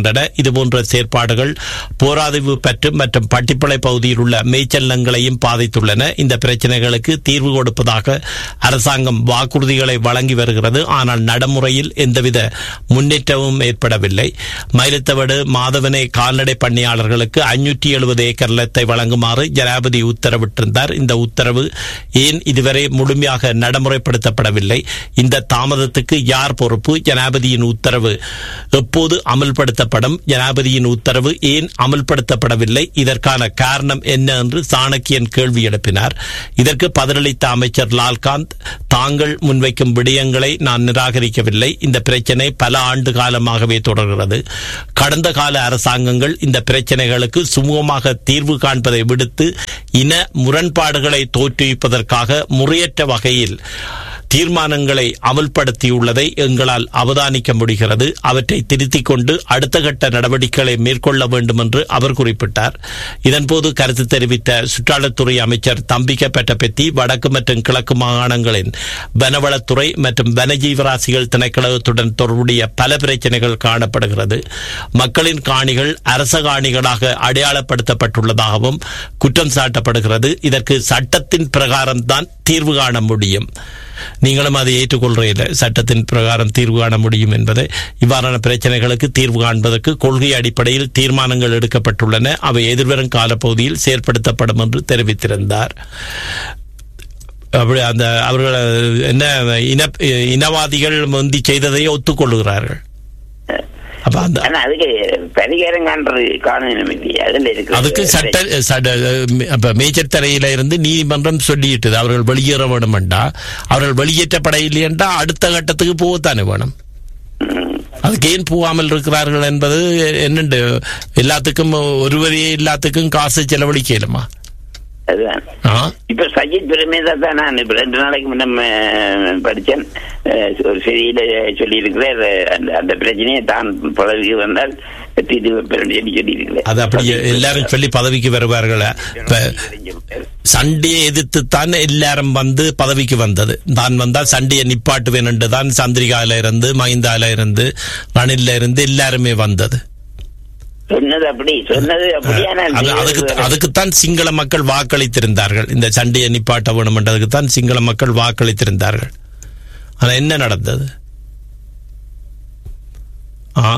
இதுபோன்ற செயற்பாடுகள் போராதிவு பற்றும் மற்றும் பட்டிப்பளை பகுதியில் உள்ள மேய்ச்சல்லங்களையும் பாதித்துள்ளன இந்த பிரச்சனைகளுக்கு தீர்வு கொடுப்பதாக அரசாங்கம் வாக்குறுதிகளை வழங்கி வருகிறது ஆனால் நடைமுறையில் எந்தவித முன்னேற்றமும் ஏற்படவில்லை மயிலத்தவடு மாதவனை கால்நடை பண்ணையாளர்களுக்கு ஐநூற்றி எழுபது ஏக்கர் நிலத்தை வழங்குமாறு ஜனாபதி உத்தரவிட்டிருந்தார் இந்த உத்தரவு ஏன் இதுவரை முழுமையாக நடைமுறைப்படுத்தப்படவில்லை இந்த தாமதத்துக்கு யார் பொறுப்பு ஜனாபதியின் உத்தரவு எப்போது அமல்படுத்தப்படும் ஜனாபதியின் உத்தரவு ஏன் அமல்படுத்தப்படவில்லை இதற்கான காரணம் என்ன என்று சாணக்கியன் கேள்வி எழுப்பினார் இதற்கு பதிலளித்த அமைச்சர் லால்காந்த் தாங்கள் முன்வைக்கும் விடயங்களை நான் நிராகரிக்கவில்லை இந்த பிரச்சனை பல ஆண்டு காலமாகவே தொடர்கிறது கடந்த கால அரசாங்கங்கள் இந்த பிரச்சனைகளுக்கு சுமூகமாக தீர்வு காண்பதை விடுத்து இன முரண்பாடுகளை தோற்றுவிப்பதற்காக முறையற்ற வகையில் தீர்மானங்களை அமல்படுத்தியுள்ளதை எங்களால் அவதானிக்க முடிகிறது அவற்றை திருத்திக் கொண்டு அடுத்த கட்ட நடவடிக்கைகளை மேற்கொள்ள வேண்டும் என்று அவர் குறிப்பிட்டார் இதன்போது கருத்து தெரிவித்த சுற்றாடத்துறை அமைச்சர் தம்பிக்க பெட்டபெத்தி வடக்கு மற்றும் கிழக்கு மாகாணங்களின் வனவளத்துறை மற்றும் வனஜீவராசிகள் திணைக்களத்துடன் தொடர்புடைய பல பிரச்சனைகள் காணப்படுகிறது மக்களின் காணிகள் அரச காணிகளாக அடையாளப்படுத்தப்பட்டுள்ளதாகவும் குற்றம் சாட்டப்படுகிறது இதற்கு சட்டத்தின் பிரகாரம்தான் தீர்வு காண முடியும் நீங்களும் அதை ஏற்றுக்கொள்றீர்கள் சட்டத்தின் பிரகாரம் தீர்வு காண முடியும் என்பதை இவ்வாறான பிரச்சனைகளுக்கு தீர்வு காண்பதற்கு கொள்கை அடிப்படையில் தீர்மானங்கள் எடுக்கப்பட்டுள்ளன அவை எதிர்வரும் காலப்பகுதியில் செயற்படுத்தப்படும் என்று தெரிவித்திருந்தார் அப்படி அந்த அவர்கள் என்ன இன இனவாதிகள் முந்தி செய்ததை ஒத்துக்கொள்கிறார்கள் அப்ப அந்த ஆனா அதுக்கு பரிகாரம் காண்றது காணணும் இல்லையா அதுல இருக்கு அதுக்கு சட்ட சட்ட அப்ப மேஜர் தரையில இருந்து நீதிமன்றம் சொல்லிட்டது அவர்கள் வெளியேற வேணுமெண்டா அவர்கள் வெளியேற்றப்படையில்லையென்றா அடுத்த கட்டத்துக்கு போகத்தானே வேணும் அதுக்கு ஏன் போகாமல் இருக்கிறார்கள் என்பது என்னண்டு எல்லாத்துக்கும் ஒருவரையே எல்லாத்துக்கும் காசு செலவழிக்கலுமா அதுதான் ஆ இப்ப சஜித் பிரமேதா தான் நான் இப்ப ரெண்டு நாளைக்கு முன்ன படிச்சேன் அஹ், ஒரு செய்தியில சொல்லி இருக்கிறேன் அந்த அந்த பிரச்சனையை தான் பதவிக்கு வந்தால் தீர்வு வைப்பேன் சொல்லி சொல்லியிருக்கிறேன் அது அப்படி எல்லாரும் சொல்லி பதவிக்கு வருவார்கள் இப்ப சண்டையை எதிர்த்து தான் எல்லாரும் வந்து பதவிக்கு வந்தது தான் வந்தால் சண்டையை நிப்பாட்டுவேன் என்று தான் சந்திரிகால இருந்து மஹிந்தால இருந்து ரணில்ல இருந்து எல்லாருமே வந்தது சொன்னது அப்படி சொன்னது அப்படியான அது அதுக்கு அதுக்குத்தான் சிங்கள மக்கள் வாக்களித்திருந்தார்கள் இந்த சண்டையை நிப்பாட்ட வேணும் என்றதுக்கு தான் சிங்கள மக்கள் வாக்களித்திருந்தார்கள் ஆனா என்ன நடந்தது ஆ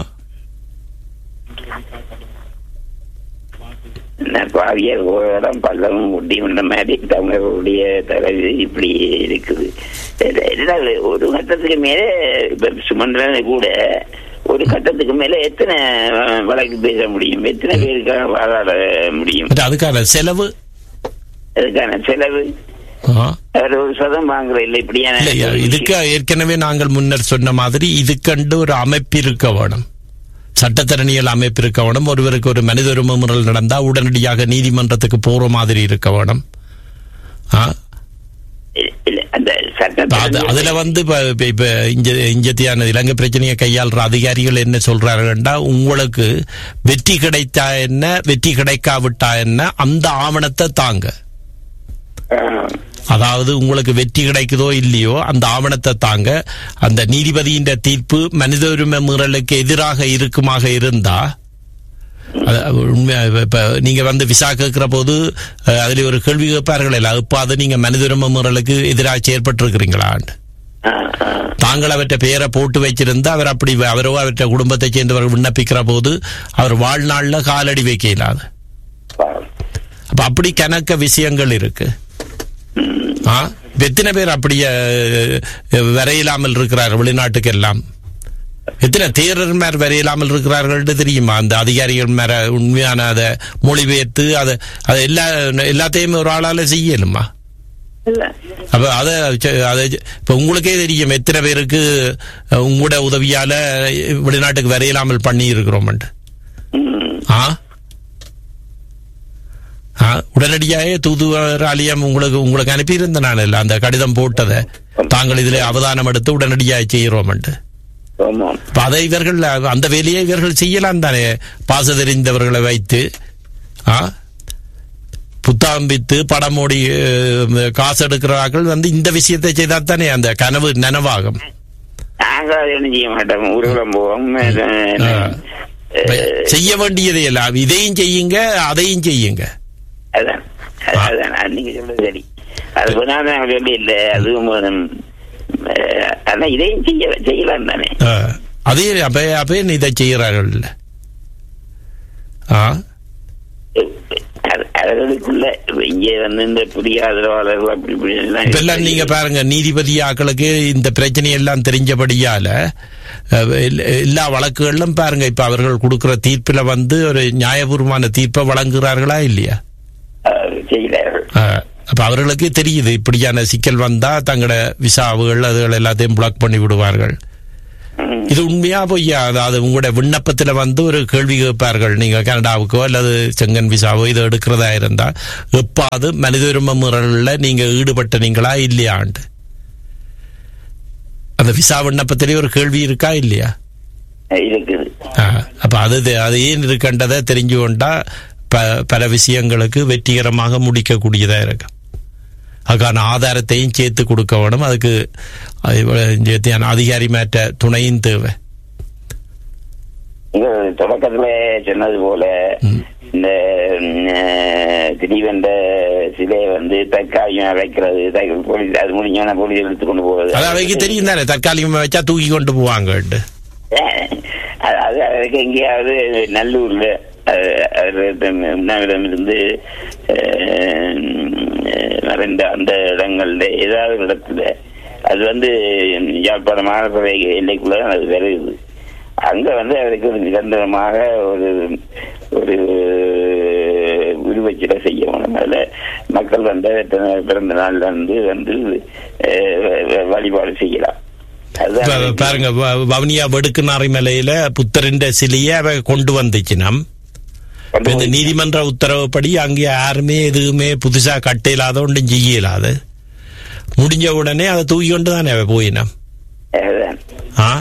பாவியர் இடம் பல்லவும் முட்டி உண்ட மாதிரி தமிழர்களுடைய தலைவி இப்படி இருக்குது என்ன ஒரு கட்டத்துக்கு மேலே இப்ப சுமந்திரனை கூட ஒரு கட்டத்துக்கு மேல எத்தனை அஹ், வழக்கு பேச முடியும் எத்தனை பேருக்காக வாதாட முடியும் but அதுக்கான செலவு அதுக்கான செலவு ஆ அவர் ஒரு சதம் வாங்குற இல்லை இப்படியான இல்ல இதுக்கு ஏற்கனவே நாங்கள் முன்னர் சொன்ன மாதிரி இதுக்கண்டு ஒரு அமைப்பு இருக்க வேணும் சட்டத்தரணியல் அமைப்பு இருக்க வேணும் ஒருவருக்கு ஒரு மனித உரிமை முறையில் நடந்தா உடனடியாக நீதிமன்றத்துக்கு போற மாதிரி இருக்க வேணும் ஆ, இல்ல அந்த இப்ப அது- சட்ட அதுல வந்து இப்ப இப்ப- இப்ப இங்க இஞ்சத்தியான இலங்கை பிரச்சனையை கையாளுற அதிகாரிகள் என்ன சொல்றாருன்னா உங்களுக்கு வெற்றி கிடைத்தா என்ன வெற்றி கிடைக்காவிட்டா என்ன அந்த ஆவணத்தை தாங்க அதாவது உங்களுக்கு வெற்றி கிடைக்குதோ இல்லையோ அந்த ஆவணத்தை தாங்க அந்த நீதிபதியின் தீர்ப்பு மனித உரிமை மீறலுக்கு எதிராக இருக்குமாக இருந்தா அது உண்மையா இப்ப- இப்ப நீங்க வந்து விசா கேட்கிற போது அஹ், அதுல ஒரு கேள்வி கேட்பார்கள் இல்ல இப்ப அது நீங்க மனித உரிமை மீறலுக்கு எதிராக செயற்பட்டிருக்கிறீங்களா தாங்கள் அவற்றை பெயரை போட்டு வச்சிருந்தா அவர் அப்படி அவரோ அவற்றை குடும்பத்தை சேர்ந்தவர் விண்ணப்பிக்கிற போது அவர் வாழ்நாள்ல காலடி வைக்க இயலாது அப்ப அப்படி கணக்க விஷயங்கள் இருக்கு ஆ இப்ப எத்தனை பேர் அப்படியே அஹ், வரையிலாமல் இருக்கிறார்கள் வெளிநாட்டுக்கு எல்லாம் எத்தனை தேரர் மேர் வரையிலாமல் இருக்கிறார்கள் தெரியுமா அந்த அதிகாரிகள் மேல உண்மையான அதை மொழிபெயர்த்து அதை அதை எல்லா எல்லாத்தையும் ஒரு ஆளால செய்யலுமா இல்ல அப்ப அத செ- அத செ- இப்ப உங்களுக்கே தெரியும் எத்தனை பேருக்கு அஹ், உங்களோட உதவியால வெளிநாட்டுக்கு வரையிலாமல் பண்ணி இருக்கிறோம் ம். ஆ ஆ, உடனடியாக தூதுவர் ஆலயம் உங்களுக்கு உங்களுக்கு அனுப்பியிருந்த நான் இல்ல அந்த கடிதம் போட்டதை தாங்கள் இதுல அவதானம் எடுத்து உடனடியாக செய்கிறோம் ஆமாம் இப்ப அதை இவர்கள் அந்த வேலையை இவர்கள் செய்யலாம் தானே பாச தெரிந்தவர்களை வைத்து ஆ புத்தகம் வித்து படம் ஓடி அஹ், காசு எடுக்கிறார்கள் வந்து இந்த விஷயத்தை செய்தால் தானே அந்த கனவு நனவாகும் நாங்க அதை ஒண்ணும் செய்ய மாட்டோம் ஊர்வலம் போவோம் ஆ. இப்ப செய்ய வேண்டியது எல்லாம் இதையும் செய்யுங்க அதையும் செய்யுங்க அதான் அது- அதான் அது நீங்க சொல்றது சரி அது வேணாம் சொல்லி இல்ல அதுவும் வேணும். அஹ், ஆனா இதையும் செய்ய செய்யலாம் தானே ஆ, அதே அப்ப அப்ப இதை செய்கிறார்கள் ஆ அது- அவர்களுக்குள்ள இங்கே வந்து இந்த புதிய ஆதரவாளர்கள் அப்படி இப்படி எல்லாம் இப்ப எல்லாம் நீங்க பாருங்க நீதிபதி ஆக்களுக்கு இந்த பிரச்சனை எல்லாம் தெரிஞ்சபடியால அஹ், எல்லா- எல்லா வழக்குகளிலும் பாருங்க இப்ப அவர்கள் கொடுக்கிற தீர்ப்புல வந்து ஒரு நியாயபூர்வமான தீர்ப்பை வழங்குகிறார்களா இல்லையா அஹ், செய்கிறார்கள் அஹ், அப்ப அவர்களுக்கு தெரியுது இப்படியான சிக்கல் வந்தா தங்களோட விசாவுகள் அதுகள் எல்லாத்தையும் பிளாக் பண்ணி விடுவார்கள் ம். இது உண்மையா பொய்யா அதாவது உங்களுடைய விண்ணப்பத்துல வந்து ஒரு கேள்வி கேட்பார்கள் நீங்க கனடாவுக்கோ அல்லது செங்கன் விசாவோ இதை எடுக்கிறதா இருந்தா எப்பாவது மனித உரிமை முறைகள்ல நீங்க ஈடுபட்டனீங்களா இல்லையாண்டு அந்த விசா விண்ணப்பத்திலே ஒரு கேள்வி இருக்கா இல்லையா இருக்குது ஆ, அப்ப அது தெ- அது ஏன் இருக்கின்றதை தெரிஞ்சு கொண்டா ப பல விஷயங்களுக்கு வெற்றிகரமாக முடிக்கக்கூடியதா இருக்கும் அதுக்கான ஆதாரத்தையும் சேர்த்து கொடுக்க வேணும் அதுக்கு அது இவ்வளவு அதிகாரி மாற்ற துணையும் தேவை நீங்க தொடக்கத்துல சொன்னது போல இந்த ம், திடீவென்ற சிலையை வந்து தற்காலிகமா வைக்கிறது த- போலீஸ் அது முடிஞ்சோன்னா போலீஸ் எடுத்து கொண்டு போவது அது அவைக்கு தெரியும் தானே தற்காலிகமா வச்சா தூக்கி கொண்டு போவாங்கட்டு அது அது அதுக்கு எங்கேயாவது நல்லூர்ல உண்ணாவிடம் இருந்து ரெண்டு அந்த இடங்கள்ல ஏதாவது ஒரு இடத்துல அது வந்து யாழ்ப்பாண மாநகர எல்லைக்குள்ள தான் அது வருது அங்க வந்து அதுக்கு ஒரு நிரந்தரமாக ஒரு ஒரு உருவச்சிலை செய்ய வேணும் அதுல மக்கள் வந்து பிறந்த நாள்ல இருந்து வந்து அஹ், வழிபாடு செய்யலாம் இப்ப அதுதான் பாருங்க வ- வவுனியா வெடுக்குநாரி மலையில புத்தரின் சிலையை அவ கொண்டு வந்துச்சுனம் இப்ப இந்த நீதிமன்ற உத்தரவுப்படி அங்கே யாருமே எதுவுமே புதுசா கட்ட இல்லாத ஒன்றும் செய்ய இயலாது முடிஞ்ச உடனே அதை தூக்கி கொண்டு தானே அவ போயினம் அதுதான். ஆ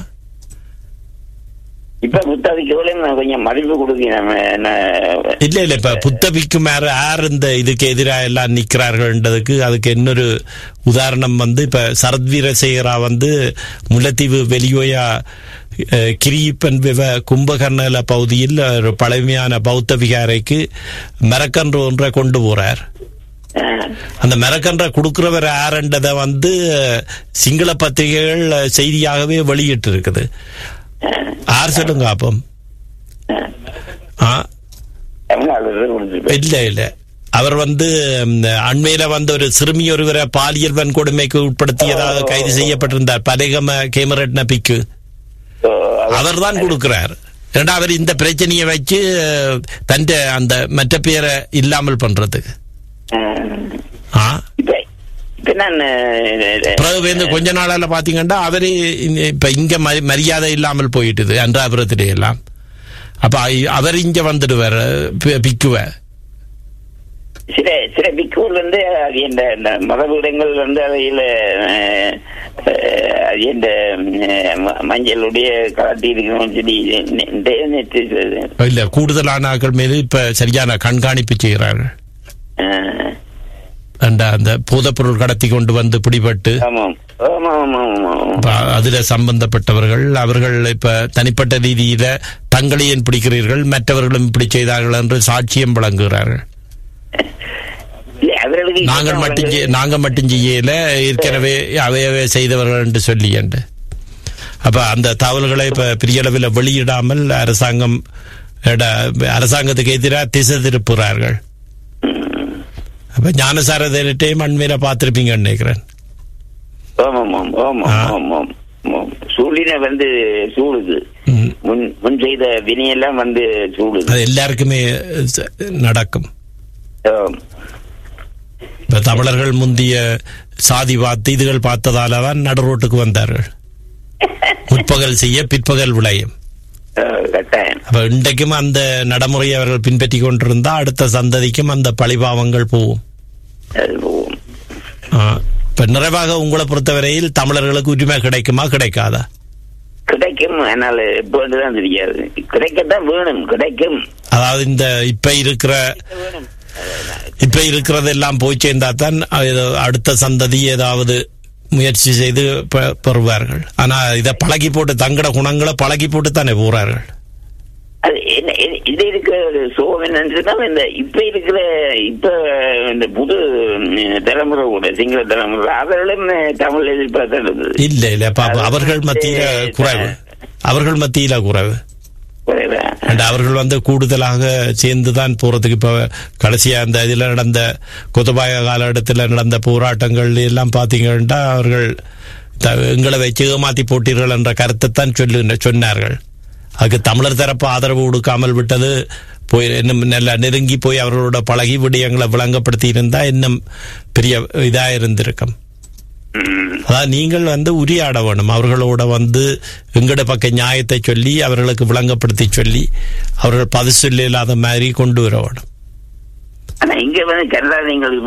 இப்ப புத்தாதிக்கு கொஞ்சம் மதிப்பு கொடுக்க நம்ம என்ன இல்ல இல்ல இப்ப புத்தபிக்கு மேல யார் இந்த இதுக்கு எதிராக எல்லாம் நிக்கிறார்கள்ன்றதுக்கு அதுக்கு இன்னொரு உதாரணம் வந்து இப்ப சரத் வீரசேகரா வந்து முல்லைத்தீவு வெளியோயா அஹ், கிரியப்பன் விவ கும்பகர்ணல பகுதியில் ஒரு பழமையான பௌத்த விகாரைக்கு மரக்கன்று ஒன்றை கொண்டு போறார் அஹ், அந்த மரக்கன்றை கொடுக்கிறவர் யாருன்றதை வந்து அஹ், சிங்கள பத்திரிகைகள் அஹ், செய்தியாகவே வெளியிட்டு இருக்குது யார் சொல்லுங்க அப்பம் அஹ், ஆ தமிழ்நாடு கொடுத்துருப்பேன் இல்ல இல்ல அவர் வந்து ம், அண்மையில வந்த ஒரு சிறுமி ஒருவரை பாலியல் வன்கொடுமைக்கு உட்படுத்தியதாக கைது செய்யப்பட்டிருந்தார் பலகம கேமரட்ன பிக்கு அவர் தான் கொடுக்கிறார் ஏன்னா அவர் இந்த பிரச்சனையை வச்சு தன் அந்த மற்ற பேரை இல்லாமல் பண்றதுக்கு ஆ இப்ப இப்ப நான் அஹ், பிறகு வந்து கொஞ்ச நாளால பாத்தீங்கன்னா அவரே இந்த- இப்ப இங்க மரி- மரியாதை இல்லாமல் போயிட்டுது அன்றாபுரத்திலே எல்லாம் அப்ப ஐ- அவர் இங்க வந்துடுவார் பி- பிக்குவ சில சில பிக்கூர் வந்து அது இந்த இந்த மதபீடங்கள் வந்து அவையில் அஹ், அஹ், அது இந்த அஹ், ம- மஞ்சளுடைய காட்டி இருக்கணும்னு சொல்லி நெ- நெ- நேற்று இது, இல்ல கூடுதலான ஆட்கள் மீது இப்ப சரியான கண்காணிப்பு செய்கிறார்கள் அஹ், அந்த அந்த போதைப்பொருள் கடத்தி கொண்டு வந்து பிடிபட்டு ஆமாம் ஆமாம் ஆமாம் ஆமாம் இப்ப அதுல சம்பந்தப்பட்டவர்கள் அவர்கள் இப்ப தனிப்பட்ட ரீதியில தங்களை ஏன் பிடிக்கிறீர்கள் மற்றவர்களும் இப்படி செய்தார்கள் என்று சாட்சியம் வழங்குகிறார்கள் இல்லை அவர்களுக்கு நாங்கள் மட்டும் செய்ய- நாங்க மட்டும் செய்யல ஏற்கனவே அவையவே செய்தவர்கள் என்று சொல்லி என்று அப்ப அந்த தகவல்களை இப்ப பெரிய அளவில் வெளியிடாமல் அரசாங்கம் எட- அரசாங்கத்துக்கு எதிராக திசை திருப்புகிறார்கள் அப்ப ஞானசாரதையிட்டையும் அண்மையில பார்த்திருப்பீங்கன்னு நினைக்கிறேன் ஆமாம் ஆமாம் ஆமாம் ஆ. ஆமாம் ஆமாம் சூழினை வந்து சூடுது ம். முன் முன் செய்த வினையெல்லாம் வந்து சூடுது அது எல்லாருக்குமே ச- நடக்கும் ஆம். இப்ப தமிழர்கள் முந்திய சாதி பார்த்து இதுகள் பார்த்ததால தான் நடுரோட்டுக்கு வந்தார்கள் முற்பகல் செய்ய பிற்பகல் விளையும் ஆ, கட்டாயம் அப்ப இன்றைக்கும் அந்த நடைமுறையை அவர்கள் பின்பற்றி கொண்டிருந்தா அடுத்த சந்ததிக்கும் அந்த பழிபாவங்கள் போகும் அது போகும் ஆ. இப்ப நிறைவாக உங்களை பொறுத்தவரையில் தமிழர்களுக்கு உரிமை கிடைக்குமா கிடைக்காதா கிடைக்கும் ஆனால் எப்போதுதான் தெரியாது கிடைக்கத்தான் வேணும் கிடைக்கும் அதாவது இந்த இப்ப இருக்கிற வேணும் இப்ப இருக்கிறதெல்லாம் போய் சேர்ந்தா தான் அது அடுத்த சந்ததி ஏதாவது முயற்சி செய்து பெ- பெறுவார்கள் ஆனா இதை பழகி போட்டு தங்கட குணங்களை பழகி போட்டு தானே போறார்கள் அது என்ன இது- இது இருக்கிற ஒரு சோகம் என்னன்னு சொன்னா இந்த இப்ப இருக்கிற இப்ப இந்த புது ம், தலைமுறை கூட சிங்கள தலைமுறை அவர்களும் தமிழ் எதிர்பார்த்து இருந்தது இல்ல இல்ல அப்ப அப்ப அவர்கள் மத்தியில குறைவு அவர்கள் மத்தியில குறைவு குறைவா? And அவர்கள் வந்து கூடுதலாக சேர்ந்து தான் போறதுக்கு இப்ப கடைசியா அந்த இதுல நடந்த கொத்தபாய காலகட்டத்தில் நடந்த போராட்டங்கள் எல்லாம் பாத்தீங்கன்னா அவர்கள் த- எங்களை வச்சு ஏமாத்தி போட்டீர்கள் என்ற கருத்தை தான் சொல்லு சொன்னார்கள் அதுக்கு தமிழர் தரப்பு ஆதரவு கொடுக்காமல் விட்டது போய் இன்னும் நல்லா நெருங்கி போய் அவர்களோட பழகி விடயங்களை விளங்கப்படுத்தி இருந்தா இன்னும் பெரிய இதா இருந்திருக்கும் ம். அதாவது நீங்கள் வந்து உரியாட வேணும் அவர்களோட வந்து எங்கட பக்க நியாயத்தை சொல்லி அவர்களுக்கு விளங்கப்படுத்தி சொல்லி அவர்கள் பதில் சொல்ல இல்லாத மாதிரி கொண்டு வர வேணும் ஆனா இங்க வந்து கனடா நீங்கள்